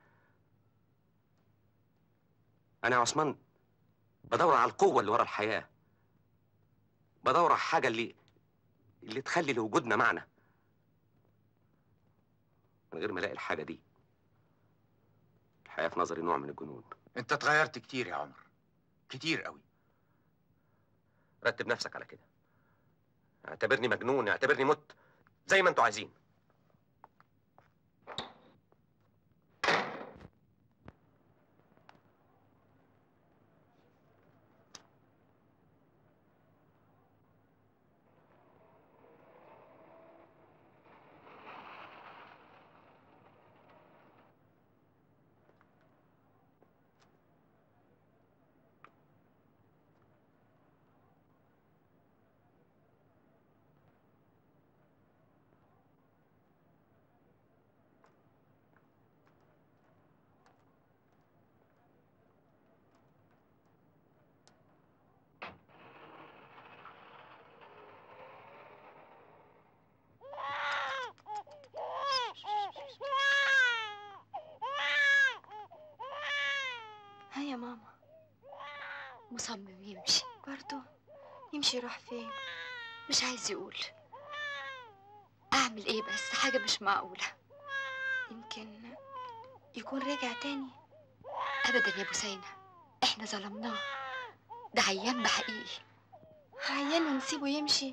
S2: انا يا عثمان بدور على القوه اللي ورا الحياه بدور على الحاجه اللي اللي تخلي لوجودنا معنى من غير ما الاقي الحاجه دي الحياه في نظري نوع من الجنون
S15: انت اتغيرت كتير يا عمر كتير قوي
S2: رتب نفسك على كده اعتبرني مجنون اعتبرني مت زي ما انتوا عايزين
S11: ها يا ماما
S5: مصمم يمشي
S11: برضو يمشي يروح فين
S5: مش عايز يقول اعمل ايه بس حاجه مش معقوله
S11: يمكن يكون رجع تاني
S5: ابدا يا بوسينه احنا ظلمناه ده عيان بحقيقي
S11: عيان ونسيبه يمشي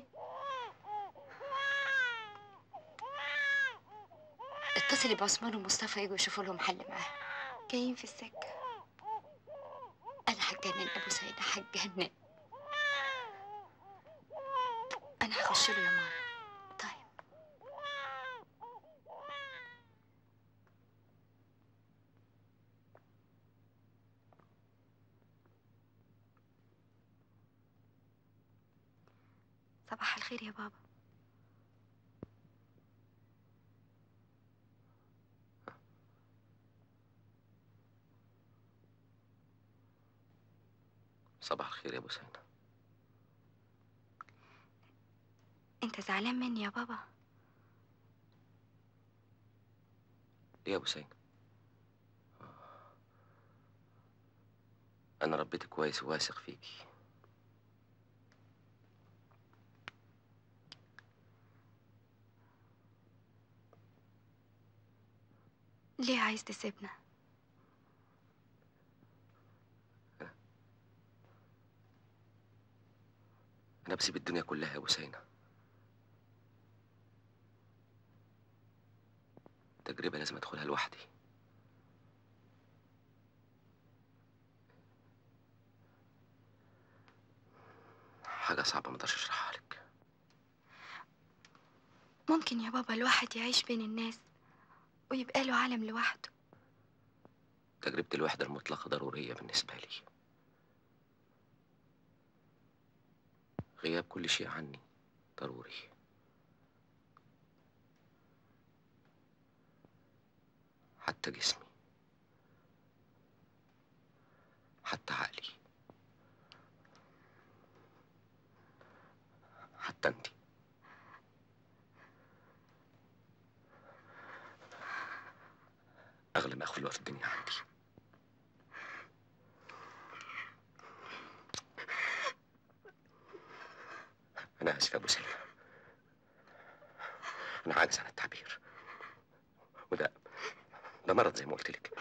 S5: اتصلي بعثمان ومصطفى يجوا يشوفوا لهم حل معاه
S11: جايين في السكة
S5: انا هتجنن ابو سيدة هتجنن انا هخش له يا ماما طيب
S11: صباح الخير يا بابا
S2: صباح الخير يا ابو سيدة
S11: انت زعلان مني يا بابا
S2: ليه يا ابو سين انا ربيتك كويس وواثق فيكي
S11: ليه عايز تسيبنا
S2: انا بسيب الدنيا كلها يا ابو سينا تجربة لازم ادخلها لوحدي حاجة صعبة ما اقدرش اشرحها لك
S11: ممكن يا بابا الواحد يعيش بين الناس ويبقى له عالم لوحده
S2: تجربة الوحدة المطلقة ضرورية بالنسبة لي غياب كل شيء عني ضروري حتى جسمي حتى عقلي حتى انت اغلى ما اخفي في الدنيا عندي انا اسف يا ابو سلمى انا عاجز عن التعبير وده ده مرض زي ما قلت لك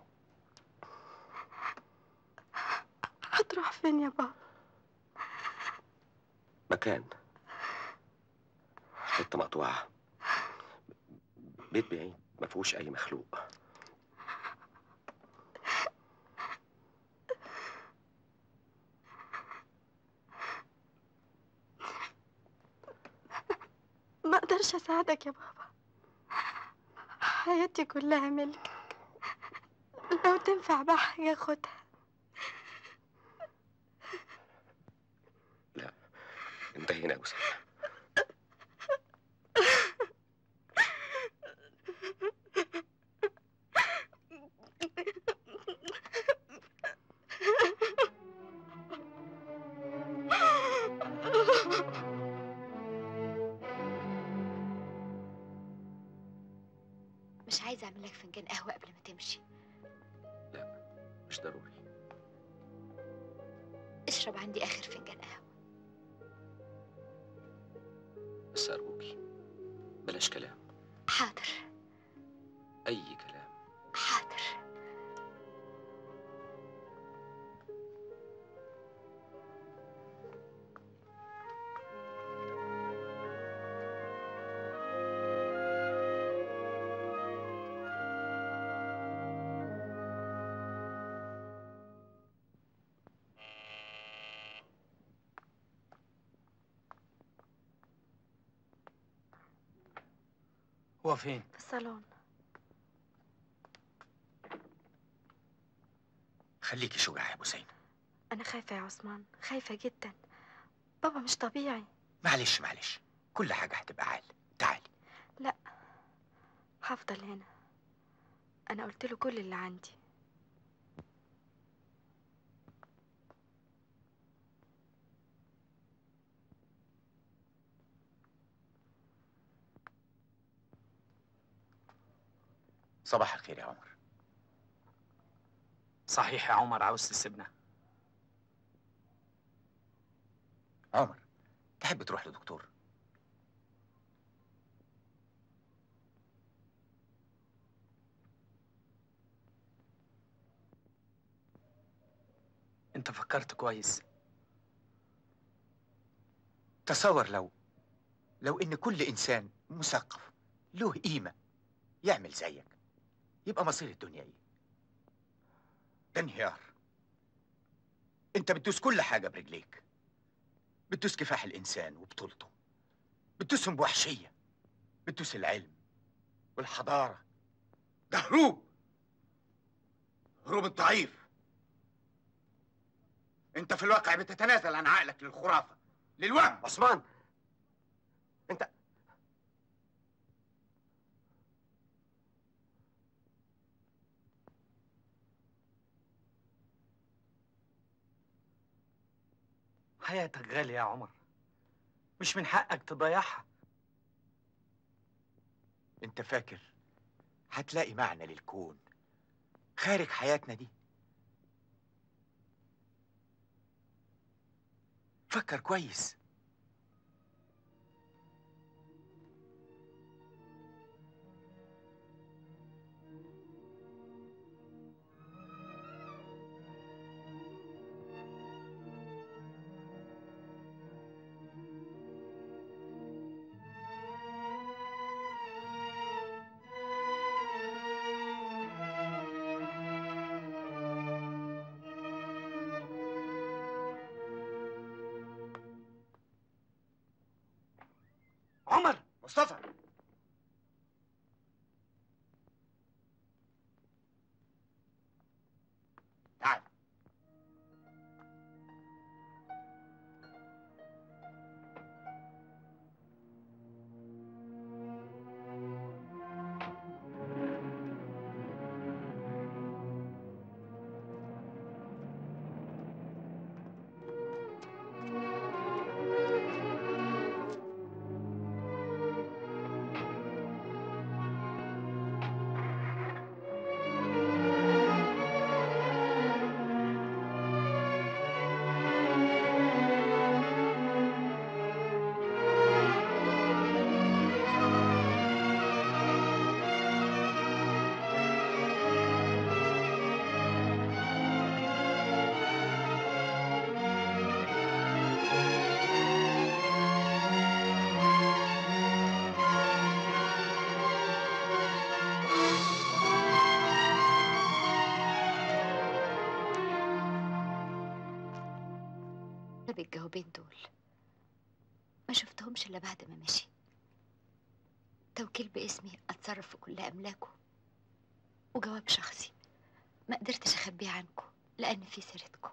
S11: هتروح فين يا بابا
S2: مكان حته مقطوعه بيت بعيد ما فيهوش اي مخلوق
S11: ما اقدرش اساعدك يا بابا حياتي كلها ملكك لو تنفع بقى حاجة خدها
S2: انتهينا يا ابو سلمى
S5: مش عايزة أعمل لك فنجان قهوة قبل ما تمشي
S2: مش ضروري
S5: اشرب عندي آخر فنجان قهوة
S2: بس ارجوكي بلاش كلام
S5: حاضر
S2: اي كلام
S5: حاضر
S4: هو فين
S11: في الصالون
S15: خليكي شجاع يا ابو سينا
S11: انا خايفة يا عثمان خايفة جدا بابا مش طبيعي
S15: معلش معلش كل حاجه هتبقى عال تعالي
S11: لا هفضل هنا انا قلت له كل اللي عندي
S15: صباح الخير يا عمر
S4: صحيح يا عمر عاوز تسيبنا
S15: عمر تحب تروح لدكتور
S4: انت فكرت كويس
S15: تصور لو لو ان كل انسان مثقف له قيمه يعمل زيك يبقى مصير الدنيا ايه ده انهيار انت بتدوس كل حاجه برجليك بتدوس كفاح الانسان وبطولته بتدوسهم بوحشيه بتدوس العلم والحضاره ده هروب هروب الضعيف انت في الواقع بتتنازل عن عقلك للخرافه للوهم
S2: عثمان انت
S4: حياتك غالية يا عمر مش من حقك تضيعها
S1: انت فاكر هتلاقي معنى للكون خارج حياتنا دي فكر كويس
S4: عمر
S1: مصطفى تعال
S5: طب الجوابين دول ما شفتهمش الا بعد ما مشي توكيل باسمي اتصرف في كل املاكه وجواب شخصي ما قدرتش اخبيه عنكم لان في سيرتكم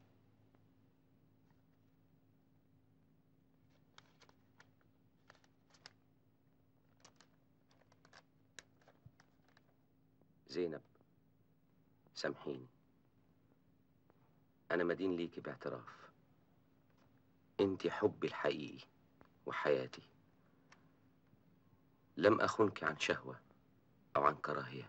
S2: زينب سامحيني أنا مدين ليكي باعتراف أنت حبي الحقيقي وحياتي لم أخنك عن شهوة أو عن كراهية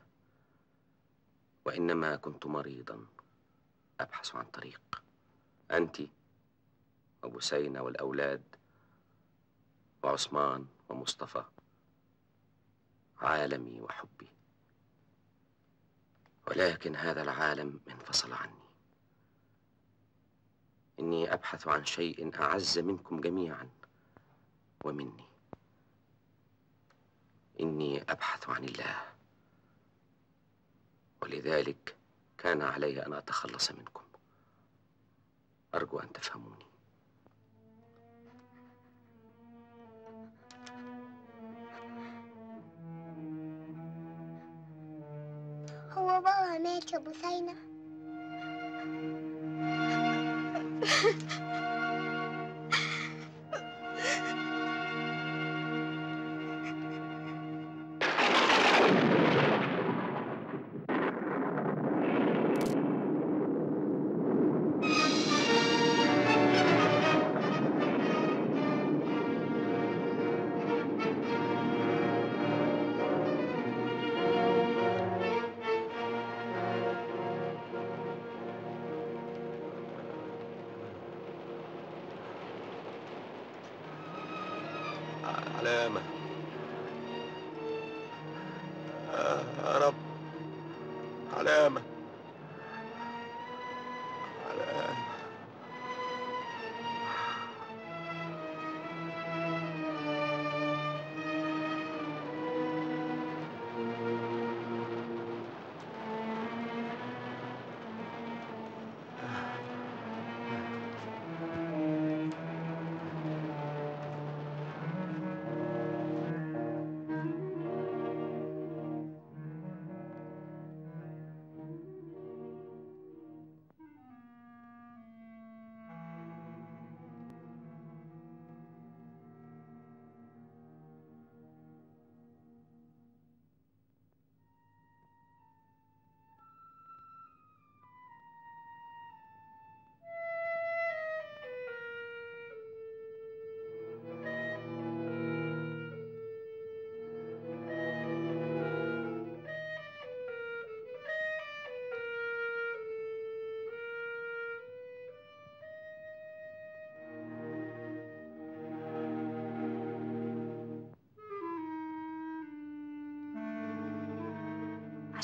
S2: وإنما كنت مريضا أبحث عن طريق أنت وبسينة والأولاد وعثمان ومصطفى عالمي وحبي ولكن هذا العالم انفصل عني إني أبحث عن شيء أعز منكم جميعا ومني إني أبحث عن الله ولذلك كان علي أن أتخلص منكم أرجو أن تفهموني
S14: هو بابا مات يا بوسينة
S16: علامة آه، يا رب علامة علامة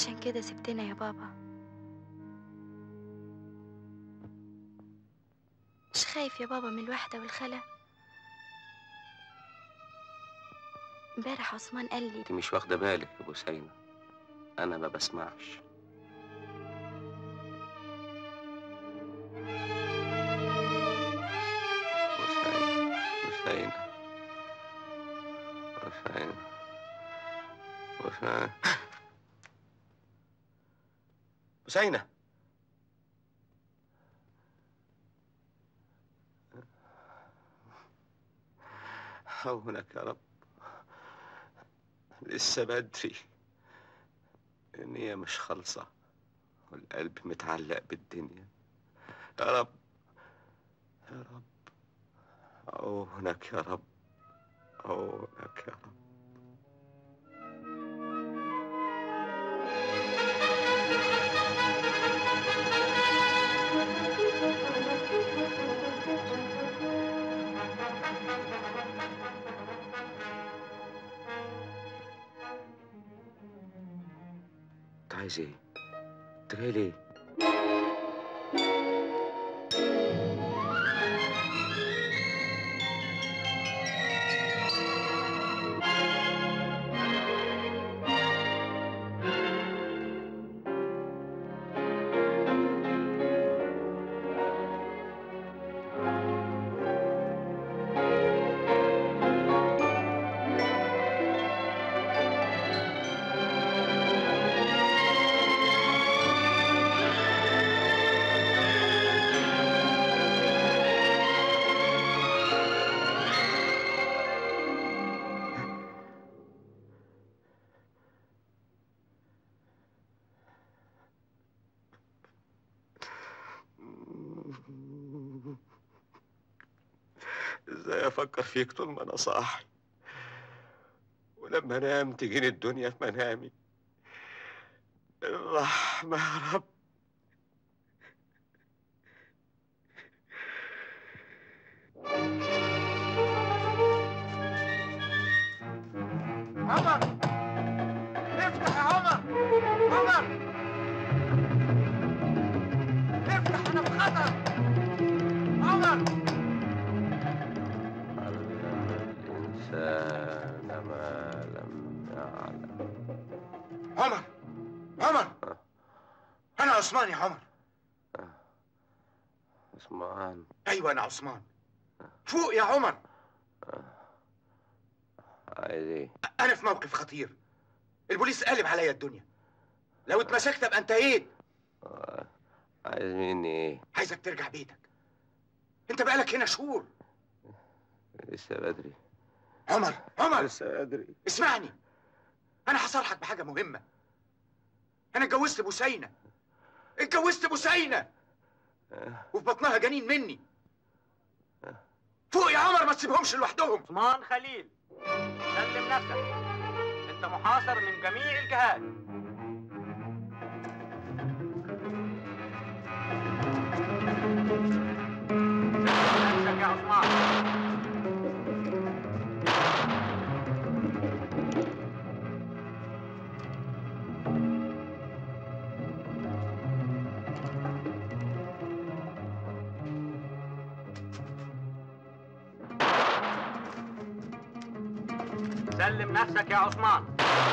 S11: عشان كده سبتنا يا بابا مش خايف يا بابا من الوحدة والخلا امبارح عثمان قال لي
S2: انت مش واخده بالك يا بوسينة انا ما بسمعش بوسينة بوسينة بوسينة بوسينة
S16: بوسينة هونك يا رب لسه بدري النية مش خالصة والقلب متعلق بالدنيا يا رب يا رب عونك يا رب عونك يا رب
S2: انت عايز ايه؟ انت جاي ليه؟
S16: ازاي افكر فيك طول ما انا صاحي ولما انام تجيني الدنيا في منامي الرحمة يا رب
S1: عمر افتح يا عمر عمر افتح انا في خطر عمر
S2: الإنسان ما لم يعلم
S1: عمر عمر انا عثمان يا عمر
S2: عثمان
S1: ايوه انا عثمان فوق يا عمر
S2: عايز ايه؟
S1: انا في موقف خطير البوليس قلب عليا الدنيا لو اتمسكت ابقى انتهيت
S2: عايز مني ايه؟
S1: عايزك ترجع بيتك انت بقالك هنا شهور
S2: لسه بدري
S1: عمر عمر
S16: لسه ادري
S1: اسمعني انا هصارحك بحاجه مهمه انا اتجوزت بوسينه اتجوزت بوسينه وفي بطنها جنين مني فوق يا عمر ما تسيبهمش لوحدهم
S17: عثمان خليل سلم نفسك انت محاصر من جميع الجهات سلم نفسك يا عثمان سلم نفسك يا عثمان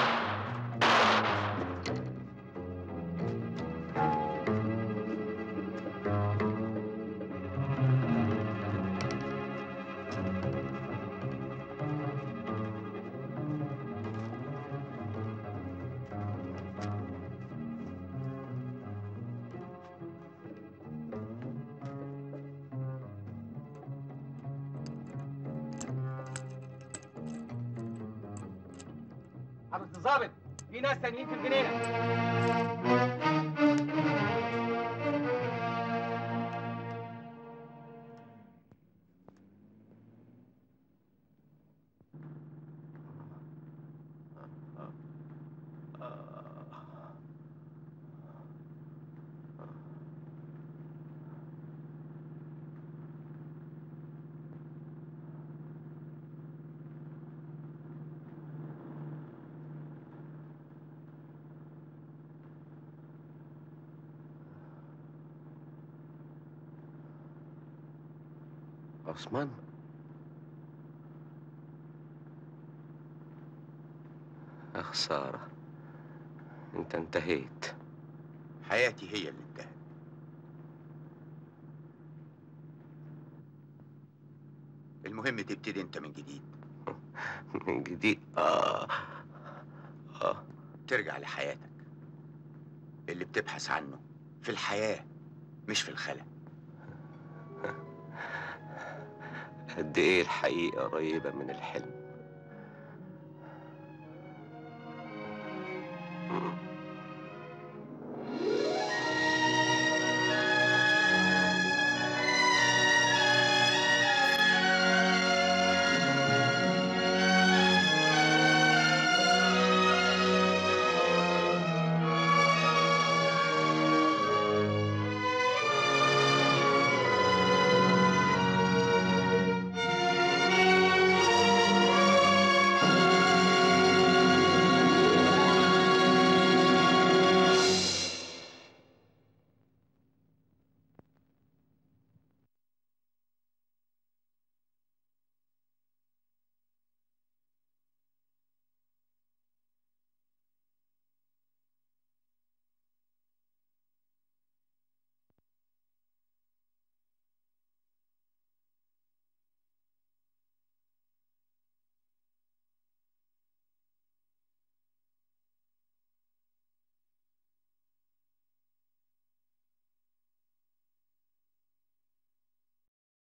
S8: حضرة الظابط في ناس تانيين في الجنينة
S2: عثمان يا خسارة انت انتهيت
S15: حياتي هي اللي انتهت المهم تبتدي انت من جديد
S2: من جديد اه اه
S15: ترجع لحياتك اللي بتبحث عنه في الحياة مش في الخلا
S2: قد ايه الحقيقة قريبة من الحلم